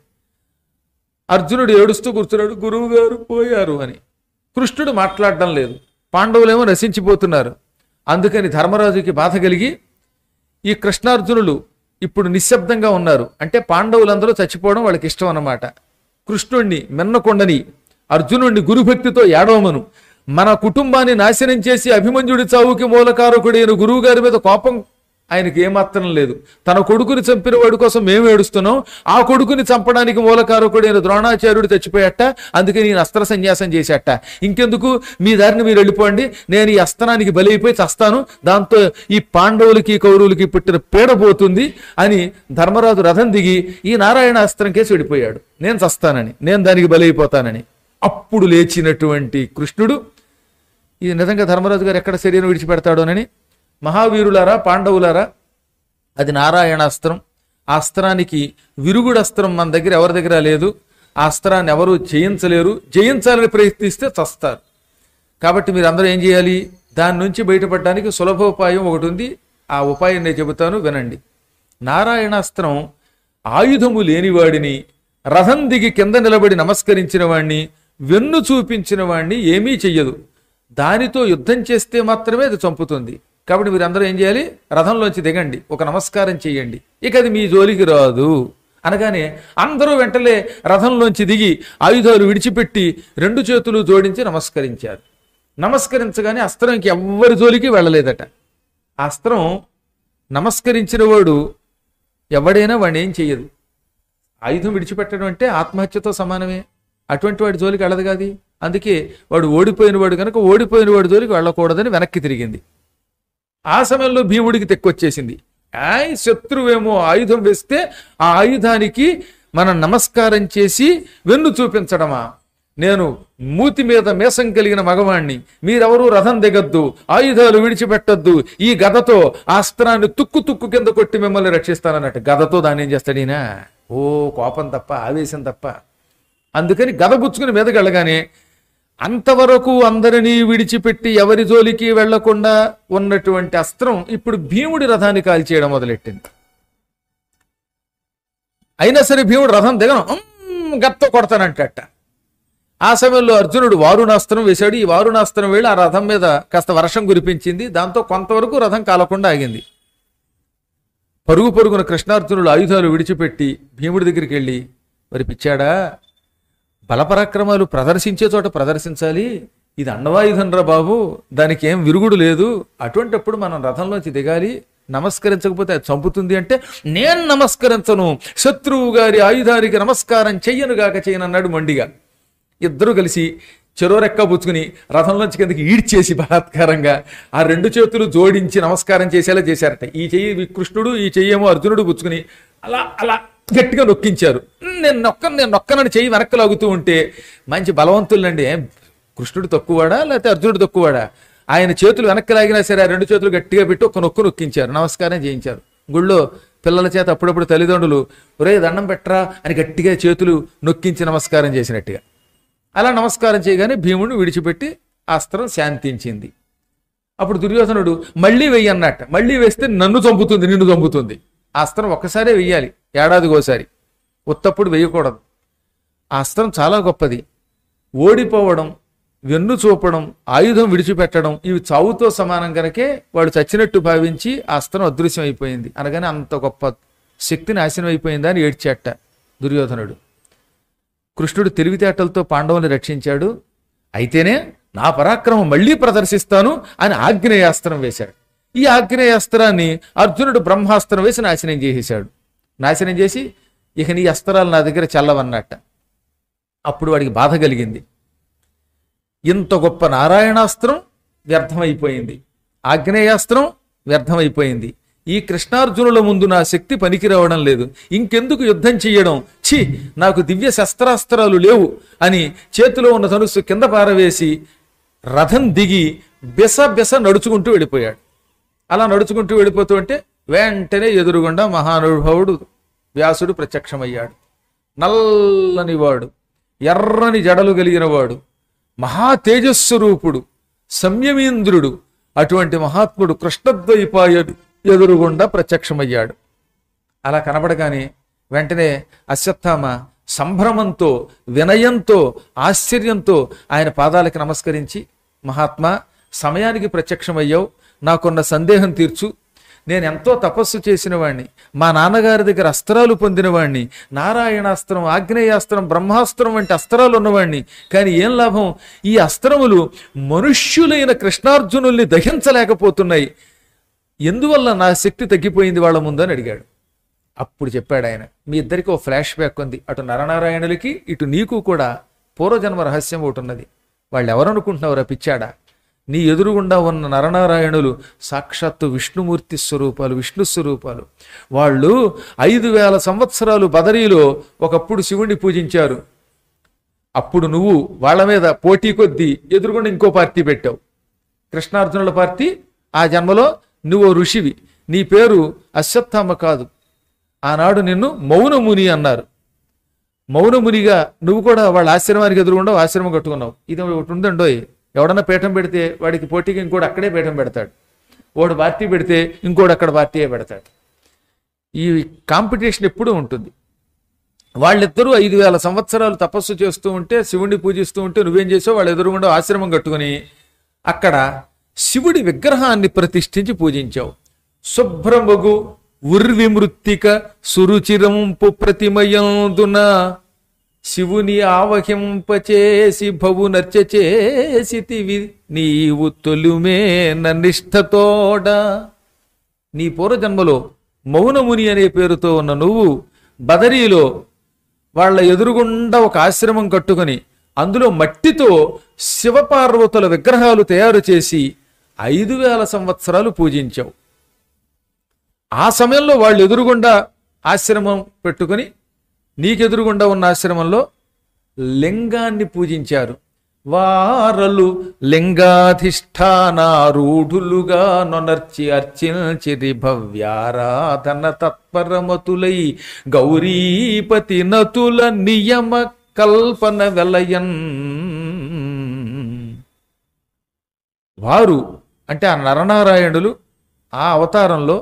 అర్జునుడు ఏడుస్తూ కూర్చున్నాడు గురువు గారు పోయారు అని కృష్ణుడు మాట్లాడడం లేదు పాండవులేమో నశించిపోతున్నారు అందుకని ధర్మరాజుకి బాధ కలిగి ఈ కృష్ణార్జునులు ఇప్పుడు నిశ్శబ్దంగా ఉన్నారు అంటే పాండవులందరూ చచ్చిపోవడం వాళ్ళకి ఇష్టం అన్నమాట కృష్ణుణ్ణి మిన్నకొండని అర్జునుణ్ణి గురుభక్తితో ఏడవమను మన కుటుంబాన్ని నాశనం చేసి అభిమన్యుడి చావుకి మూలకారకుడైన గురువు గారి మీద కోపం ఆయనకి ఏమాత్రం లేదు తన కొడుకుని చంపిన వాడి కోసం మేము ఏడుస్తున్నాం ఆ కొడుకుని చంపడానికి మూలకారకుడైన ద్రోణాచార్యుడు చచ్చిపోయాట అందుకే నేను అస్త్ర సన్యాసం చేశాట ఇంకెందుకు మీ దారిని మీరు వెళ్ళిపోండి నేను ఈ అస్త్రానికి బలైపోయి చస్తాను దాంతో ఈ పాండవులకి కౌరవులకి పుట్టిన పీడ పోతుంది అని ధర్మరాజు రథం దిగి ఈ నారాయణ అస్త్రం కేసి వెళ్ళిపోయాడు నేను చస్తానని నేను దానికి బలైపోతానని అప్పుడు లేచినటువంటి కృష్ణుడు ఇది నిజంగా ధర్మరాజు గారు ఎక్కడ శరీరం విడిచిపెడతాడోనని మహావీరులారా పాండవులారా అది నారాయణాస్త్రం ఆ అస్త్రానికి విరుగుడు అస్త్రం మన దగ్గర ఎవరి దగ్గర లేదు ఆ అస్త్రాన్ని ఎవరు జయించలేరు జయించాలని ప్రయత్నిస్తే చస్తారు కాబట్టి మీరు అందరూ ఏం చేయాలి దాని నుంచి బయటపడడానికి సులభోపాయం ఒకటి ఉంది ఆ ఉపాయం నేను చెబుతాను వినండి నారాయణాస్త్రం ఆయుధము లేనివాడిని రథం దిగి కింద నిలబడి నమస్కరించిన వాణ్ణి వెన్ను చూపించిన వాణ్ణి ఏమీ చెయ్యదు దానితో యుద్ధం చేస్తే మాత్రమే అది చంపుతుంది కాబట్టి మీరు అందరూ ఏం చేయాలి రథంలోంచి దిగండి ఒక నమస్కారం చేయండి ఇక అది మీ జోలికి రాదు అనగానే అందరూ వెంటనే రథంలోంచి దిగి ఆయుధాలు విడిచిపెట్టి రెండు చేతులు జోడించి నమస్కరించారు నమస్కరించగానే అస్త్రం ఇంకెవ్వరి జోలికి వెళ్ళలేదట ఆ అస్త్రం నమస్కరించిన వాడు ఎవడైనా వాడిని ఏం చెయ్యదు ఆయుధం విడిచిపెట్టడం అంటే ఆత్మహత్యతో సమానమే అటువంటి వాడి జోలికి వెళ్ళదు కాదు అందుకే వాడు ఓడిపోయిన వాడు కనుక ఓడిపోయిన వాడి జోలికి వెళ్ళకూడదని వెనక్కి తిరిగింది ఆ సమయంలో భీముడికి తెక్కొచ్చేసింది ఆయ్ శత్రువేమో ఆయుధం వేస్తే ఆ ఆయుధానికి మనం నమస్కారం చేసి వెన్ను చూపించడమా నేను మూతి మీద మేసం కలిగిన మగవాణ్ణి మీరెవరూ రథం దిగద్దు ఆయుధాలు విడిచిపెట్టద్దు ఈ గదతో ఆ అస్త్రాన్ని తుక్కు తుక్కు కింద కొట్టి మిమ్మల్ని రక్షిస్తానన్నట్టు గదతో దాన్ని ఏం చేస్తాడీనా ఓ కోపం తప్ప ఆవేశం తప్ప అందుకని గద పుచ్చుకుని మీదకి వెళ్ళగానే అంతవరకు అందరినీ విడిచిపెట్టి ఎవరి జోలికి వెళ్లకుండా ఉన్నటువంటి అస్త్రం ఇప్పుడు భీముడి రథాన్ని కాల్చేయడం మొదలెట్టింది అయినా సరే భీముడు రథం దిగను "ఉమ్, గత్తో కొడతానంటట ఆ సమయంలో అర్జునుడు వారుణాస్త్రం వేశాడు ఈ వారుణాస్త్రం వెళ్ళి ఆ రథం మీద కాస్త వర్షం కురిపించింది దాంతో కొంతవరకు రథం కాలకుండా ఆగింది పరుగు పరుగున కృష్ణార్జునుడు ఆయుధాలు విడిచిపెట్టి భీముడి దగ్గరికి వెళ్ళి మరి పిచ్చాడా బలపరాక్రమాలు ప్రదర్శించే చోట ప్రదర్శించాలి ఇది అండవాయుధం రా బాబు దానికి ఏం విరుగుడు లేదు అటువంటప్పుడు మనం రథంలోంచి దిగాలి నమస్కరించకపోతే అది చంపుతుంది అంటే నేను నమస్కరించను శత్రువు గారి ఆయుధానికి నమస్కారం చెయ్యనుగాక చేయనన్నాడు మొండిగా ఇద్దరు కలిసి చెరో రెక్క పుచ్చుకుని రథంలోంచి కిందకి ఈడ్చేసి బలాత్కారంగా ఆ రెండు చేతులు జోడించి నమస్కారం చేసేలా చేశారట ఈ చెయ్యి కృష్ణుడు ఈ చెయ్యేమో అర్జునుడు పుచ్చుకుని అలా అలా గట్టిగా నొక్కించారు నేను నొక్కను నేను నొక్కనని చెయ్యి వెనక్కి లాగుతూ ఉంటే మంచి బలవంతులండి ఏం కృష్ణుడు తక్కువవాడా లేకపోతే అర్జునుడు తక్కువవాడా ఆయన చేతులు వెనక్కి లాగినా సరే ఆ రెండు చేతులు గట్టిగా పెట్టి ఒక నొక్కు నొక్కించారు నమస్కారం చేయించారు గుళ్ళో పిల్లల చేత అప్పుడప్పుడు తల్లిదండ్రులు ఒరే దండం పెట్టరా అని గట్టిగా చేతులు నొక్కించి నమస్కారం చేసినట్టుగా అలా నమస్కారం చేయగానే భీముడిని విడిచిపెట్టి ఆ అస్త్రం శాంతించింది అప్పుడు దుర్యోధనుడు మళ్ళీ వెయ్యి అన్నట్ట మళ్ళీ వేస్తే నన్ను చంపుతుంది నిన్ను చంపుతుంది ఆ అస్త్రం ఒక్కసారే వెయ్యాలి ఏడాదికోసారి ఉత్తప్పుడు వేయకూడదు ఆ అస్త్రం చాలా గొప్పది ఓడిపోవడం వెన్ను చూపడం ఆయుధం విడిచిపెట్టడం ఇవి చావుతో సమానం కనుకే వాడు చచ్చినట్టు భావించి ఆ అస్త్రం అదృశ్యం అయిపోయింది అనగానే అంత గొప్ప శక్తి నాశనం అయిపోయిందా అని ఏడ్చేట దుర్యోధనుడు కృష్ణుడు తెలివితేటలతో పాండవుని రక్షించాడు అయితేనే నా పరాక్రమం మళ్ళీ ప్రదర్శిస్తాను అని ఆగ్నేయాస్త్రం వేశాడు ఈ ఆగ్నేయాస్త్రాన్ని అర్జునుడు బ్రహ్మాస్త్రం వేసి నాశనం చేసేశాడు నాశనం చేసి ఇక నీ అస్త్రాలు నా దగ్గర చల్లవన్నట్ట అప్పుడు వాడికి బాధ కలిగింది ఇంత గొప్ప నారాయణాస్త్రం వ్యర్థమైపోయింది ఆగ్నేయాస్త్రం వ్యర్థమైపోయింది ఈ కృష్ణార్జునుల ముందు నా శక్తి పనికి రావడం లేదు ఇంకెందుకు యుద్ధం చెయ్యడం ఛీ నాకు దివ్య శస్త్రాస్త్రాలు లేవు అని చేతిలో ఉన్న ధనుస్సు కింద పారవేసి రథం దిగి బెస బెస నడుచుకుంటూ వెళ్ళిపోయాడు అలా నడుచుకుంటూ వెళ్ళిపోతూ ఉంటే వెంటనే ఎదురుగుండా మహానుభావుడు వ్యాసుడు ప్రత్యక్షమయ్యాడు నల్లని వాడు ఎర్రని జడలు కలిగిన వాడు మహా తేజస్వరూపుడు సంయమీంద్రుడు అటువంటి మహాత్ముడు కృష్ణద్వైపాయుడు ఎదురుగుండా ప్రత్యక్షమయ్యాడు అలా కనబడగానే వెంటనే అశ్వత్థామ సంభ్రమంతో వినయంతో ఆశ్చర్యంతో ఆయన పాదాలకి నమస్కరించి మహాత్మా సమయానికి ప్రత్యక్షమయ్యావు నాకున్న సందేహం తీర్చు నేను ఎంతో తపస్సు చేసిన వాణ్ణి మా నాన్నగారి దగ్గర అస్త్రాలు పొందినవాణ్ణి నారాయణాస్త్రం ఆగ్నేయాస్త్రం బ్రహ్మాస్త్రం వంటి అస్త్రాలు ఉన్నవాణ్ణి కానీ ఏం లాభం ఈ అస్త్రములు మనుష్యులైన కృష్ణార్జునుల్ని దహించలేకపోతున్నాయి ఎందువల్ల నా శక్తి తగ్గిపోయింది వాళ్ళ ముందు అని అడిగాడు అప్పుడు చెప్పాడు ఆయన మీ ఇద్దరికి ఓ ఫ్లాష్ బ్యాక్ ఉంది అటు నరనారాయణులకి ఇటు నీకు కూడా పూర్వజన్మ రహస్యం ఒకటి ఉన్నది వాళ్ళు ఎవరనుకుంటున్నావురా పిచ్చాడా నీ ఎదురుగుండా ఉన్న నరనారాయణులు సాక్షాత్తు విష్ణుమూర్తి స్వరూపాలు విష్ణు స్వరూపాలు వాళ్ళు ఐదు వేల సంవత్సరాలు బదరీలో ఒకప్పుడు శివుణ్ణి పూజించారు అప్పుడు నువ్వు వాళ్ళ మీద పోటీ కొద్దీ ఎదురుగుండా ఇంకో పార్టీ పెట్టావు కృష్ణార్జునుల పార్టీ ఆ జన్మలో నువ్వు ఓ ఋషివి నీ పేరు అశ్వత్థామ కాదు ఆనాడు నిన్ను మౌనముని అన్నారు మౌనమునిగా నువ్వు కూడా వాళ్ళ ఆశ్రమానికి ఎదురుగుండా ఆశ్రమం కట్టుకున్నావు ఇది ఒకటి ఉందండోయ్ ఎవడన్నా పీఠం పెడితే వాడికి పోటీకి ఇంకోటి అక్కడే పీఠం పెడతాడు వాడు పార్టీ పెడితే ఇంకోటి అక్కడ పార్టీయే పెడతాడు ఈ కాంపిటీషన్ ఎప్పుడూ ఉంటుంది వాళ్ళిద్దరూ ఐదు వేల సంవత్సరాలు తపస్సు చేస్తూ ఉంటే శివుణ్ణి పూజిస్తూ ఉంటే నువ్వేం చేసావు వాళ్ళ ఎదురుగుండా ఆశ్రమం కట్టుకుని అక్కడ శివుడి విగ్రహాన్ని ప్రతిష్ఠించి పూజించావు శుభ్రమగు ఉర్విమృత్తిక సురుచిరంపు ప్రతిమయందున శివుని ఆవహింపచేసి భవు నర్చ చేసితివి నీవు తొలుమే నిష్ఠతోడ నీ పూర్వజన్మలో మౌనముని అనే పేరుతో ఉన్న నువ్వు బదరీలో వాళ్ళ ఎదురుగుండా ఒక ఆశ్రమం కట్టుకొని అందులో మట్టితో శివపార్వతుల విగ్రహాలు తయారు చేసి ఐదు వేల సంవత్సరాలు పూజించావు ఆ సమయంలో వాళ్ళు ఎదురుగుండా ఆశ్రమం పెట్టుకొని నీకెదురుగుండా ఉన్న ఆశ్రమంలో లింగాన్ని పూజించారు వారలు లింగాధిష్టానారూఢులుగా నొనర్చి అర్చించిరి భవ్యారాధన తత్పరమతులై గౌరీపతి నతుల నియమ కల్పన వెలయన్ వారు అంటే ఆ నరనారాయణులు ఆ అవతారంలో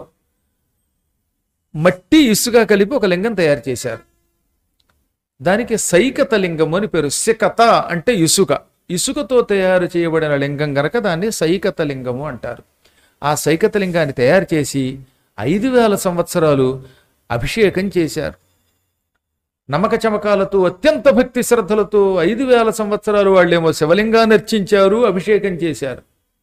మట్టి ఇసుక కలిపి ఒక లింగం తయారు చేశారు దానికి సైకత లింగము అని పేరు సికత అంటే ఇసుక ఇసుకతో తయారు చేయబడిన లింగం గనక దాన్ని సైకత లింగము అంటారు ఆ సైకత లింగాన్ని తయారు చేసి ఐదు వేల సంవత్సరాలు అభిషేకం చేశారు నమ్మక చమకాలతో అత్యంత భక్తి శ్రద్ధలతో ఐదు వేల సంవత్సరాలు వాళ్ళేమో శివలింగాన్ని అర్చించారు అభిషేకం చేశారు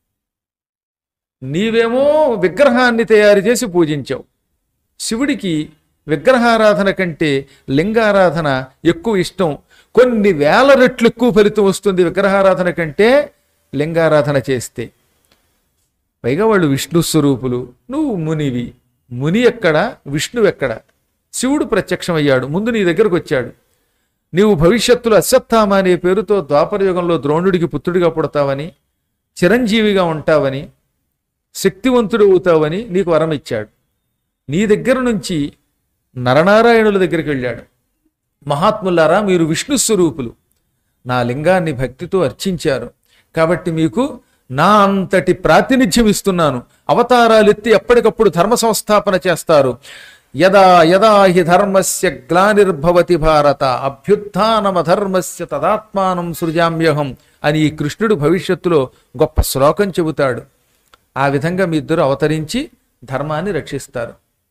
నీవేమో విగ్రహాన్ని తయారు చేసి పూజించావు శివుడికి విగ్రహారాధన కంటే లింగారాధన ఎక్కువ ఇష్టం కొన్ని వేల రెట్లు ఎక్కువ ఫలితం వస్తుంది విగ్రహారాధన కంటే లింగారాధన చేస్తే పైగా వాళ్ళు విష్ణు స్వరూపులు నువ్వు మునివి ముని ఎక్కడ విష్ణువు ఎక్కడ శివుడు ప్రత్యక్షమయ్యాడు ముందు నీ దగ్గరకు వచ్చాడు నీవు భవిష్యత్తులో అశ్వత్థామ అనే పేరుతో ద్వాపర యుగంలో ద్రోణుడికి పుత్రుడిగా పుడతావని చిరంజీవిగా ఉంటావని శక్తివంతుడు అవుతావని నీకు వరం ఇచ్చాడు నీ దగ్గర నుంచి నరనారాయణుల దగ్గరికి వెళ్ళాడు మహాత్ములారా మీరు విష్ణు స్వరూపులు నా లింగాన్ని భక్తితో అర్చించారు కాబట్టి మీకు నా అంతటి ప్రాతినిధ్యం ఇస్తున్నాను అవతారాలెత్తి ఎప్పటికప్పుడు ధర్మ సంస్థాపన చేస్తారు యదా యదా హి ధర్మస్య గ్లానిర్భవతి భారత అభ్యుత్నమధర్మస్య తదాత్మానం సృజామ్యహం అని ఈ కృష్ణుడు భవిష్యత్తులో గొప్ప శ్లోకం చెబుతాడు ఆ విధంగా మీ ఇద్దరు అవతరించి ధర్మాన్ని రక్షిస్తారు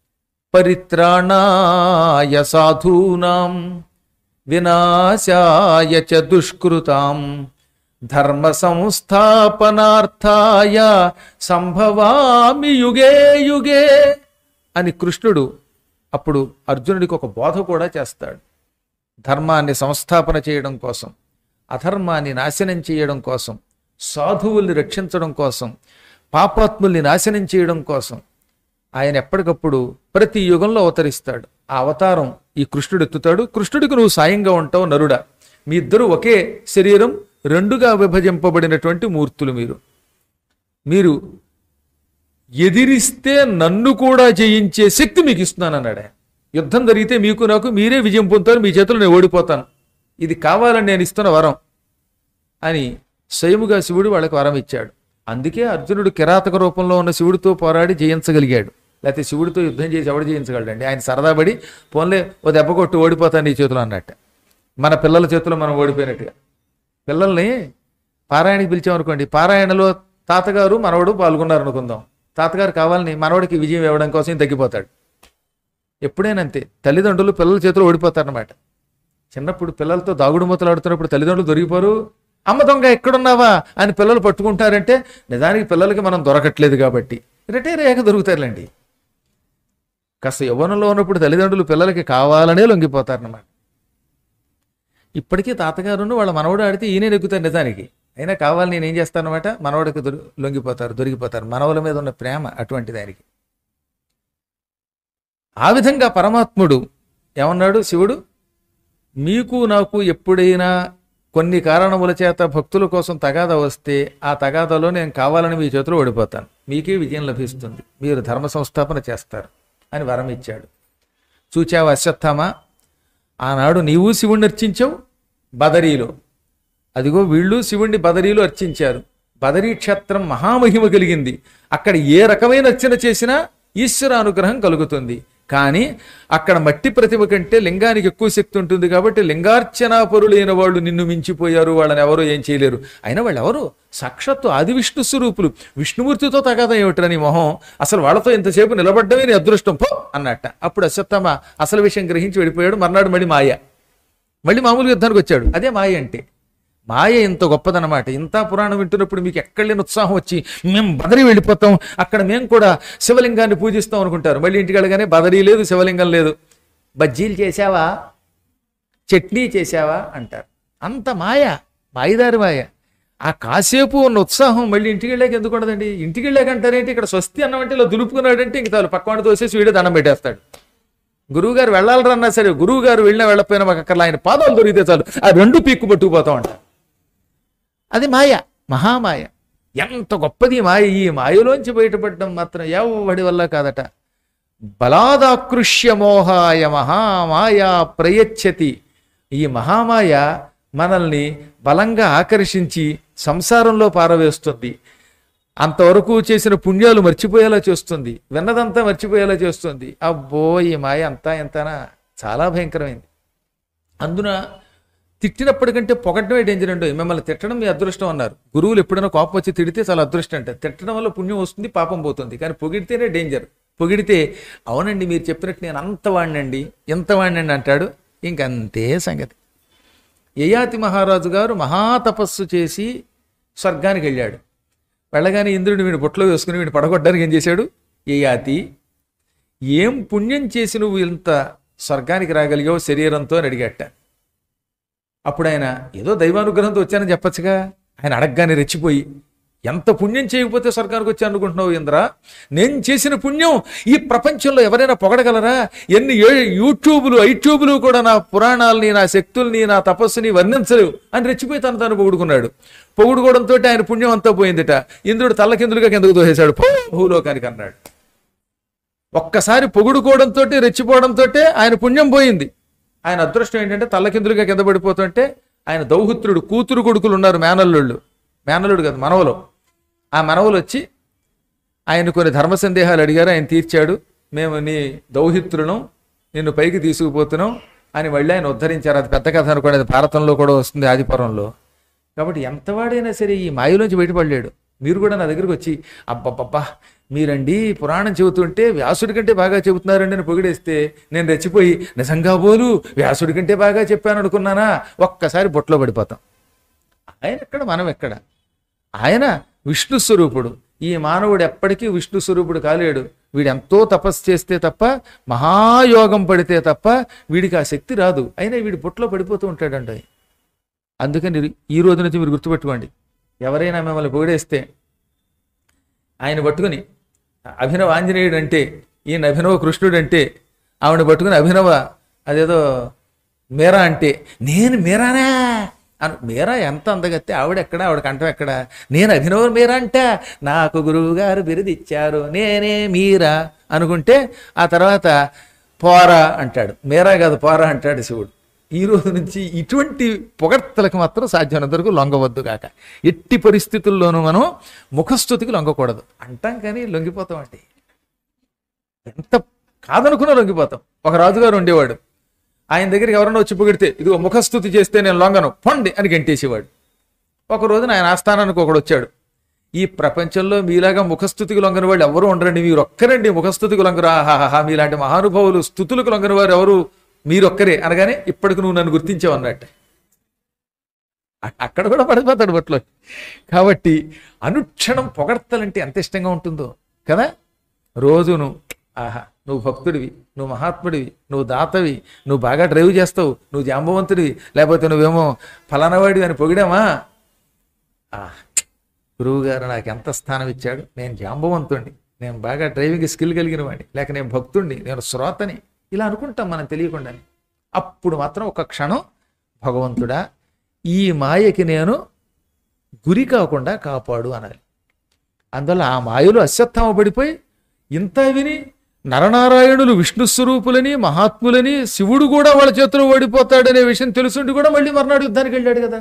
పరిత్రాణాయ సాధూనాం వినాశాయ చ దుష్కృతాం ధర్మ సంస్థాపనార్థాయ సంభవామి యుగే యుగే అని కృష్ణుడు అప్పుడు అర్జునుడికి ఒక బోధ కూడా చేస్తాడు ధర్మాన్ని సంస్థాపన చేయడం కోసం అధర్మాన్ని నాశనం చేయడం కోసం సాధువుల్ని రక్షించడం కోసం పాపాత్ముల్ని నాశనం చేయడం కోసం ఆయన ఎప్పటికప్పుడు ప్రతి యుగంలో అవతరిస్తాడు ఆ అవతారం ఈ కృష్ణుడు ఎత్తుతాడు కృష్ణుడికి నువ్వు సాయంగా ఉంటావు నరుడా మీ ఇద్దరు ఒకే శరీరం రెండుగా విభజింపబడినటువంటి మూర్తులు మీరు మీరు ఎదిరిస్తే నన్ను కూడా జయించే శక్తి మీకు ఇస్తున్నాను అన్నాడు ఆయన. యుద్ధం జరిగితే మీకు నాకు మీరే విజయం పొందుతారు మీ చేతులు నేను ఓడిపోతాను ఇది కావాలని నేను ఇస్తున్న వరం అని స్వయముగా శివుడు వాళ్ళకి వరం ఇచ్చాడు అందుకే అర్జునుడు కిరాతక రూపంలో ఉన్న శివుడితో పోరాడి జయించగలిగాడు లేకపోతే శివుడితో యుద్ధం చేసి ఎవడు జయించగలడండి ఆయన సరదాపడి పోన్లే ఓ దెబ్బ కొట్టు ఓడిపోతాను నీ చేతిలో అన్నట్టు మన పిల్లల చేతిలో మనం ఓడిపోయినట్టుగా పిల్లల్ని పారాయణకి పిలిచామనుకోండి పారాయణలో తాతగారు మనవడు పాల్గొన్నారు అనుకుందాం తాతగారు కావాలని మనవడికి విజయం ఇవ్వడం కోసం ఈయన తగ్గిపోతాడు ఎప్పుడైనా అంతే తల్లిదండ్రులు పిల్లల చేతిలో ఓడిపోతారన్నమాట చిన్నప్పుడు పిల్లలతో దాగుడు మూతలు ఆడుతున్నప్పుడు తల్లిదండ్రులు దొరికిపోరు అమ్మ దొంగ ఎక్కడున్నావా అని పిల్లలు పట్టుకుంటారంటే నిజానికి పిల్లలకి మనం దొరకట్లేదు కాబట్టి రిటైర్ అయ్యాక దొరుకుతారులేండి కాస్త యవ్వనంలో ఉన్నప్పుడు తల్లిదండ్రులు పిల్లలకి కావాలనే లొంగిపోతారన్నమాట ఇప్పటికీ తాతగారును వాళ్ళ మనవడు ఆడితే ఈయనే నెగ్గుతారు నిజానికి అయినా కావాలి నేను ఏం చేస్తానమాట మనవడికి దొరి లొంగిపోతారు దొరికిపోతారు మనవల మీద ఉన్న ప్రేమ అటువంటి దానికి ఆ విధంగా పరమాత్ముడు ఏమన్నాడు శివుడు మీకు నాకు ఎప్పుడైనా కొన్ని కారణముల చేత భక్తుల కోసం తగాద వస్తే ఆ తగాదాలో నేను కావాలని మీ చేతిలో ఓడిపోతాను మీకే విజయం లభిస్తుంది మీరు ధర్మ సంస్థాపన చేస్తారు అని వరం ఇచ్చాడు చూచావు అశ్వత్థామ ఆనాడు నీవు శివుణ్ణి అర్చించావు బదరీలో అదిగో వీళ్ళు శివుణ్ణి బదరీలో అర్చించారు బదరీ క్షేత్రం మహామహిమ కలిగింది అక్కడ ఏ రకమైన అర్చన చేసినా ఈశ్వర అనుగ్రహం కలుగుతుంది కానీ అక్కడ మట్టి ప్రతిమ కంటే లింగానికి ఎక్కువ శక్తి ఉంటుంది కాబట్టి లింగార్చనాపరులైన వాళ్ళు నిన్ను మించిపోయారు వాళ్ళని ఎవరు ఏం చేయలేరు అయినా వాళ్ళు ఎవరు సాక్షాత్తు ఆది విష్ణు స్వరూపులు విష్ణుమూర్తితో తగాదా ఏమిట్రా నీ మొహం అసలు వాళ్ళతో ఇంతసేపు నిలబడ్డమే నీ అదృష్టం పో అన్నట్ట అప్పుడు అశ్వత్థామ అసలు విషయం గ్రహించి వెళ్ళిపోయాడు మర్నాడు మళ్ళీ మాయ మళ్ళీ మామూలు యుద్ధానికి వచ్చాడు అదే మాయ అంటే మాయ ఇంత గొప్పదనమాట ఇంత పురాణం వింటున్నప్పుడు మీకు ఎక్కడ లేని ఉత్సాహం వచ్చి మేము బదరి వెళ్ళిపోతాం అక్కడ మేము కూడా శివలింగాన్ని పూజిస్తాం అనుకుంటారు మళ్ళీ ఇంటికి వెళ్ళగానే బదరీ లేదు శివలింగం లేదు బజ్జీలు చేసావా చట్నీ చేసావా అంటారు అంత మాయ మాయదారి మాయ ఆ కాసేపు ఉన్న ఉత్సాహం మళ్ళీ ఇంటికి వెళ్ళాక ఎందుకు ఉండదండి ఇంటికి వెళ్ళాక అంటారేంటి ఇక్కడ స్వస్తి అన్నం అంటే ఇలా దులుపుకున్నాడంటే ఇంక చాలు పక్కవాడిని తోసేసి వీడే దండం పెట్టేస్తాడు గురువు గారు వెళ్ళాలరన్నా సరే గురువు గారు వెళ్ళినా వెళ్ళకపోయినా మాకు అక్కడ ఆయన పాదాలు దొరికితే చాలు ఆ రెండు పీక్కు పట్టుకుపోతాం అంట అది మాయ మహామాయ ఎంత గొప్పది ఈ మాయ ఈ మాయలోంచి బయటపడడం మాత్రం ఎవడి వల్ల కాదట బలాదాకృష్య మోహాయ మహామాయ ప్రయచ్చతి ఈ మహామాయ మనల్ని బలంగా ఆకర్షించి సంసారంలో పారవేస్తుంది అంతవరకు చేసిన పుణ్యాలు మర్చిపోయేలా చేస్తుంది విన్నదంతా మర్చిపోయేలా చేస్తుంది అబ్బో ఈ మాయ అంతా ఎంతనా చాలా భయంకరమైంది అందున తిట్టినప్పటికంటే పొగడమే డేంజర్ అండి మిమ్మల్ని తిట్టడం మీ అదృష్టం అన్నారు గురువులు ఎప్పుడైనా కోపం వచ్చి తిడితే చాలా అదృష్టం అంట తిట్టడం వల్ల పుణ్యం వస్తుంది పాపం పోతుంది కానీ పొగిడితేనే డేంజర్ పొగిడితే అవునండి మీరు చెప్పినట్టు నేను అంత వాడినండి ఎంత వాడినండి అంటాడు ఇంకంతే సంగతి యయాతి మహారాజు గారు మహాతపస్సు చేసి స్వర్గానికి వెళ్ళాడు వెళ్ళగానే ఇంద్రుడు వీడిని బొట్లో వేసుకుని వీడిని పడగొట్టడానికి ఏం చేశాడు యయాతి ఏం పుణ్యం చేసి నువ్వు ఇంత స్వర్గానికి రాగలిగావు శరీరంతో అని అడిగట అప్పుడు ఆయన ఏదో దైవానుగ్రహంతో వచ్చానని చెప్పొచ్చుగా ఆయన అడగగానే రెచ్చిపోయి ఎంత పుణ్యం చేయకపోతే స్వర్గానికి వచ్చాను అనుకుంటున్నావు ఇంద్ర నేను చేసిన పుణ్యం ఈ ప్రపంచంలో ఎవరైనా పొగడగలరా ఎన్ని ఏ- యూట్యూబులు ఐట్యూబులు కూడా నా పురాణాలని నా శక్తుల్ని నా తపస్సుని వర్ణించలేవు అని రెచ్చిపోయి తను తాను పొగుడుకున్నాడు పొగుడుకోవడంతో ఆయన పుణ్యం అంతా పోయిందిట ఇంద్రుడు తల్లకిందులుగా కిందకు దోసేశాడు "పో, భూలోకానికి అన్నాడు ఒక్కసారి పొగుడుకోవడంతో రెచ్చిపోవడంతో ఆయన పుణ్యం పోయింది ఆయన అదృష్టం ఏంటంటే తల్లకిందులుగా కింద పడిపోతుంటే ఆయన దౌహిత్రుడు కూతురు కొడుకులు ఉన్నారు మేనల్లుళ్ళు మేనల్లుడు కాదు మనవలో ఆ మనవలు వచ్చి ఆయన కొన్ని ధర్మ సందేహాలు అడిగారు ఆయన తీర్చాడు మేము నీ దౌహిత్రులం నిన్ను పైకి తీసుకుపోతున్నాం అని మళ్ళీ ఆయన ఉద్ధరించారు అది పెద్ద కథ అనుకోండి అది భారతంలో కూడా వస్తుంది ఆదిపురంలో కాబట్టి ఎంతవాడైనా సరే ఈ మాయలోంచి బయటపడలేడు మీరు కూడా నా దగ్గరికి వచ్చి అబ్బబ్బబ్బా మీరండి పురాణం చెబుతుంటే వ్యాసుడి కంటే బాగా చెబుతున్నారండి అని పొగిడేస్తే నేను రెచ్చిపోయి నిజంగా బోలు వ్యాసుడి కంటే బాగా చెప్పాను అనుకున్నానా ఒక్కసారి బొట్లో పడిపోతాం ఆయన ఎక్కడ మనం ఎక్కడ ఆయన విష్ణు స్వరూపుడు ఈ మానవుడు ఎప్పటికీ విష్ణు స్వరూపుడు కాలేడు వీడు ఎంతో తపస్సు చేస్తే తప్ప మహాయోగం పడితే తప్ప వీడికి ఆ శక్తి రాదు అయినా వీడి బొట్లో పడిపోతూ ఉంటాడండి అందుకని ఈ రోజు నుంచి మీరు గుర్తుపెట్టుకోండి ఎవరైనా మిమ్మల్ని పొగిడేస్తే ఆయన పట్టుకుని అభినవ ఆంజనేయుడు అంటే ఈయన అభినవ కృష్ణుడు అంటే ఆవిడ పట్టుకుని అభినవ అదేదో మీరా అంటే నేను మీరానా అను మీరా ఎంత అందగత్తే ఆవిడ ఎక్కడ ఆవిడ కంఠం ఎక్కడ నేను అభినవ మీరా అంట నాకు గురువు గారు బిరుదిచ్చారు నేనే మీరా అనుకుంటే ఆ తర్వాత పోరా అంటాడు మీరా కాదు పోరా అంటాడు శివుడు ఈ రోజు నుంచి ఇటువంటి పొగడ్తలకు మాత్రం సాధ్యమైనంత వరకు లొంగవద్దు కాక ఎట్టి పరిస్థితుల్లోనూ మనం ముఖస్థుతికి లొంగకూడదు అంటాం కానీ లొంగిపోతామండి ఎంత కాదనుకున్నా లొంగిపోతాం ఒక రాజుగారు ఉండేవాడు ఆయన దగ్గరికి ఎవరన్నా వచ్చి పొగిడితే ఇదిగో ముఖస్థుతి చేస్తే నేను లొంగను పొండి అని గంటేసేవాడు ఒక రోజున ఆయన ఆస్థానానికి ఒకడు వచ్చాడు ఈ ప్రపంచంలో మీలాగా ముఖస్థుతికి లొంగని వాళ్ళు ఎవరు ఉండరండి మీరు ఒక్కరండి ముఖస్థుతికి లొంగరు ఆహాహా మీలాంటి మహానుభావులు స్థుతులకు లొంగని వారు ఎవరు మీరొక్కరే అనగానే ఇప్పటికి నువ్వు నన్ను గుర్తించావు అన్నట్టు అ- అక్కడ కూడా పడిపోతాడు బట్లో కాబట్టి అనుక్షణం పొగడ్తలంటే ఎంత ఇష్టంగా ఉంటుందో కదా రోజును ఆహా నువ్వు భక్తుడివి నువ్వు మహాత్ముడివి నువ్వు దాతవి నువ్వు బాగా డ్రైవ్ చేస్తావు నువ్వు జాంబవంతుడివి లేకపోతే నువ్వేమో ఫలానవాడివి అని పొగిడామా ఆ, గురువుగారు నాకు ఎంత స్థానం ఇచ్చాడు నేను జాంబవంతుణ్ణి నేను బాగా డ్రైవింగ్ స్కిల్ కలిగిన వాడిని లేక నేను భక్తుణ్ణి నేను శ్రోతని ఇలా అనుకుంటాం మనం తెలియకుండానే అప్పుడు మాత్రం ఒక క్షణం భగవంతుడా ఈ మాయకి నేను గురి కాకుండా కాపాడు అనాలి అందువల్ల ఆ మాయలో అశ్వత్థామ పడిపోయి ఇంత విని నరనారాయణులు విష్ణు స్వరూపులని మహాత్ములని శివుడు కూడా వాళ్ళ చేతిలో ఓడిపోతాడనే విషయం తెలుసుండి కూడా మళ్ళీ మర్నాడు యుద్ధానికి వెళ్ళాడు కదా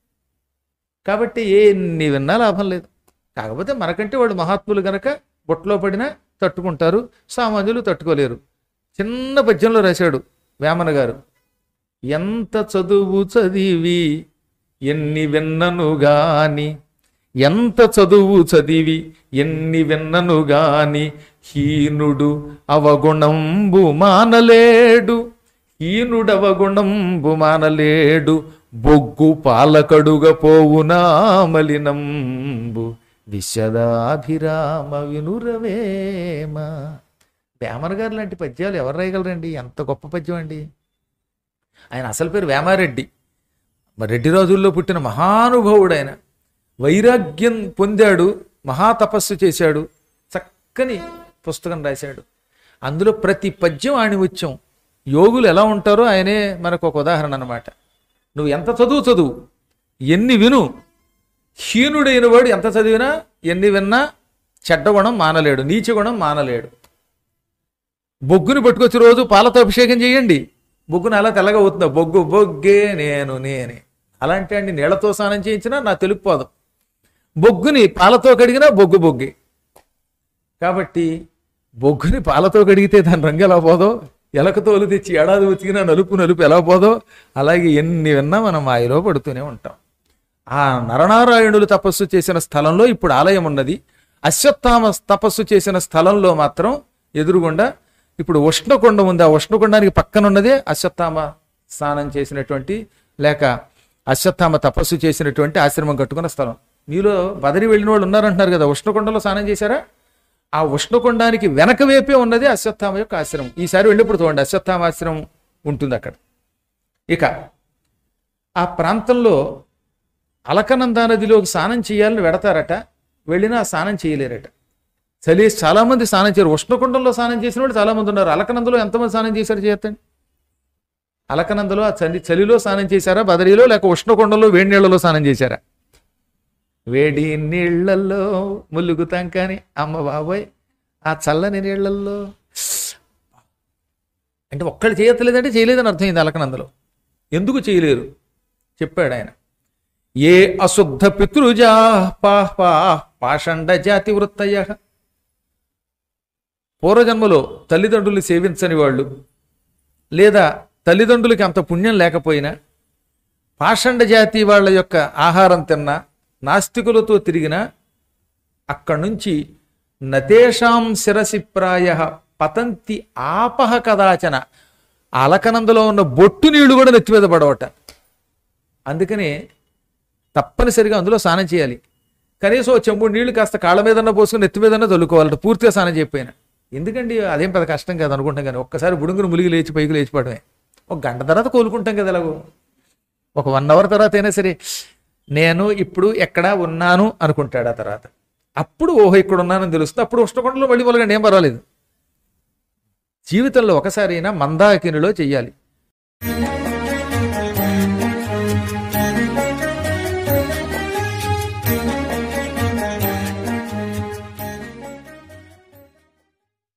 కాబట్టి ఎన్ని విన్నా లాభం లేదు కాకపోతే మనకంటే వాళ్ళు మహాత్ములు గనక బొట్లో పడినా తట్టుకుంటారు సామాన్యులు తట్టుకోలేరు చిన్న పద్యంలో రాశాడు వేమన గారు ఎంత చదువు చదివి ఎన్ని విన్నను గాని ఎంత చదువు చదివి ఎన్ని విన్నను గాని హీనుడు అవగుణంబు మానలేడు హీనుడవగుణంబు మానలేడు బొగ్గు పాలకడుగ పోవునా మలినంబు విశదాభిరామ వినురవేమ వేమన గారు లాంటి పద్యాలు ఎవరు రాయగలరండి ఎంత గొప్ప పద్యం అండి ఆయన అసలు పేరు వేమారెడ్డి మరి రెడ్డి రోజుల్లో పుట్టిన మహానుభావుడు ఆయన వైరాగ్యం పొందాడు మహాతపస్సు చేశాడు చక్కని పుస్తకం రాశాడు అందులో ప్రతి పద్యం ఆణిముత్యం యోగులు ఎలా ఉంటారో ఆయనే మనకు ఒక ఉదాహరణ అన్నమాట నువ్వు ఎంత చదువు చదువు ఎన్ని విను హీనుడైన వాడు ఎంత చదివినా ఎన్ని విన్నా చెడ్డ గుణం మానలేడు నీచ గుణం మానలేడు బొగ్గుని పట్టుకొచ్చి రోజు పాలతో అభిషేకం చేయండి బొగ్గును అలా తెల్లగా అవుతుందా బొగ్గు బొగ్గే నేను నేనే అలాంటి అండి నీళ్లతో స్నానం చేయించినా నా తెలుపు పోదాం బొగ్గుని పాలతో కడిగినా బొగ్గు బొగ్గే కాబట్టి బొగ్గుని పాలతో కడిగితే దాని రంగు ఎలా పోదో ఎలకతోలు తెచ్చి ఏడాది ఉతికినా నలుపు నలుపు ఎలా పోదో అలాగే ఎన్ని విన్నా మనం మాయలో పడుతూనే ఉంటాం ఆ నరనారాయణులు తపస్సు చేసిన స్థలంలో ఇప్పుడు ఆలయం ఉన్నది అశ్వత్థామ తపస్సు చేసిన స్థలంలో మాత్రం ఎదురుగుండా ఇప్పుడు ఉష్ణకొండ ఉంది ఆ ఉష్ణకొండానికి పక్కన ఉన్నదే అశ్వత్థామ స్నానం చేసినటువంటి లేక అశ్వత్థామ తపస్సు చేసినటువంటి ఆశ్రమం కట్టుకున్న స్థలం మీలో బదరి వెళ్ళిన వాళ్ళు ఉన్నారంటున్నారు కదా ఉష్ణకొండలో స్నానం చేశారా ఆ ఉష్ణకొండానికి వెనక వైపే ఉన్నది అశ్వత్థామ యొక్క ఆశ్రమం ఈసారి వెళ్ళినప్పుడు చూడండి అశ్వత్థామ ఆశ్రమం ఉంటుంది అక్కడ ఇక ఆ ప్రాంతంలో అలకనందా నదిలోకి స్నానం చేయాలని వెడతారట వెళ్ళినా స్నానం చేయలేరట చలి చాలా మంది స్నానం చేయరు ఉష్ణకుండంలో స్నానం చేసిన వాళ్ళు చాలా మంది ఉన్నారు అలకనందలో ఎంతమంది స్నానం చేశారు చేస్తండి అలకనందలో ఆ చలి చలిలో స్నానం చేశారా బదరీలో లేక ఉష్ణకుండంలో వేడి నీళ్లలో స్నానం చేశారా వేడి నీళ్లలో ములుగుతాం కానీ అమ్మ బాబోయ్ ఆ చల్లని నీళ్లలో అంటే ఒక్కళ్ళు చేయట్లేదంటే చేయలేదని అర్థమైంది అలకనందలో ఎందుకు చేయలేరు చెప్పాడు ఆయన ఏ అశుద్ధ పితృజా పాహ్ పాహ్ పాషండ జాతి వృత్తయ పూర్వజన్మలో తల్లిదండ్రులు సేవించని వాళ్ళు లేదా తల్లిదండ్రులకి అంత పుణ్యం లేకపోయినా పాషండ జాతి వాళ్ళ యొక్క ఆహారం తిన్నా నాస్తికులతో తిరిగినా అక్కడి నుంచి నతేషాం శిరసి ప్రాయ పతంతి ఆపహ కదాచన ఆ అలకనందలో ఉన్న బొట్టు నీళ్లు కూడా నెత్తి మీద పడవట అందుకని తప్పనిసరిగా అందులో స్నానం చేయాలి కనీసం ఓ చెంబుడు నీళ్లు కాస్త కాళ్ళ మీదన్నా పోసుకుని నెత్తి మీదన్నా చల్లుకోవాలట పూర్తిగా స్నానం చెప్పిన ఎందుకండి అదేం పెద్ద కష్టం కాదు అనుకుంటాం కానీ ఒక్కసారి బుడుగును ములిగి లేచి పైకి లేచిపోవడమే ఒక గంట తర్వాత కోలుకుంటాం కదా ఎలాగో ఒక వన్ అవర్ తర్వాత అయినా సరే నేను ఇప్పుడు ఎక్కడ ఉన్నాను అనుకుంటాడు ఆ తర్వాత అప్పుడు ఓహో ఇక్కడ ఉన్నానని తెలుస్తుంది అప్పుడు ఉష్ణకొండలో మళ్ళీ మొదలగండి ఏం పర్వాలేదు జీవితంలో ఒకసారైనా మందాకినిలో చెయ్యాలి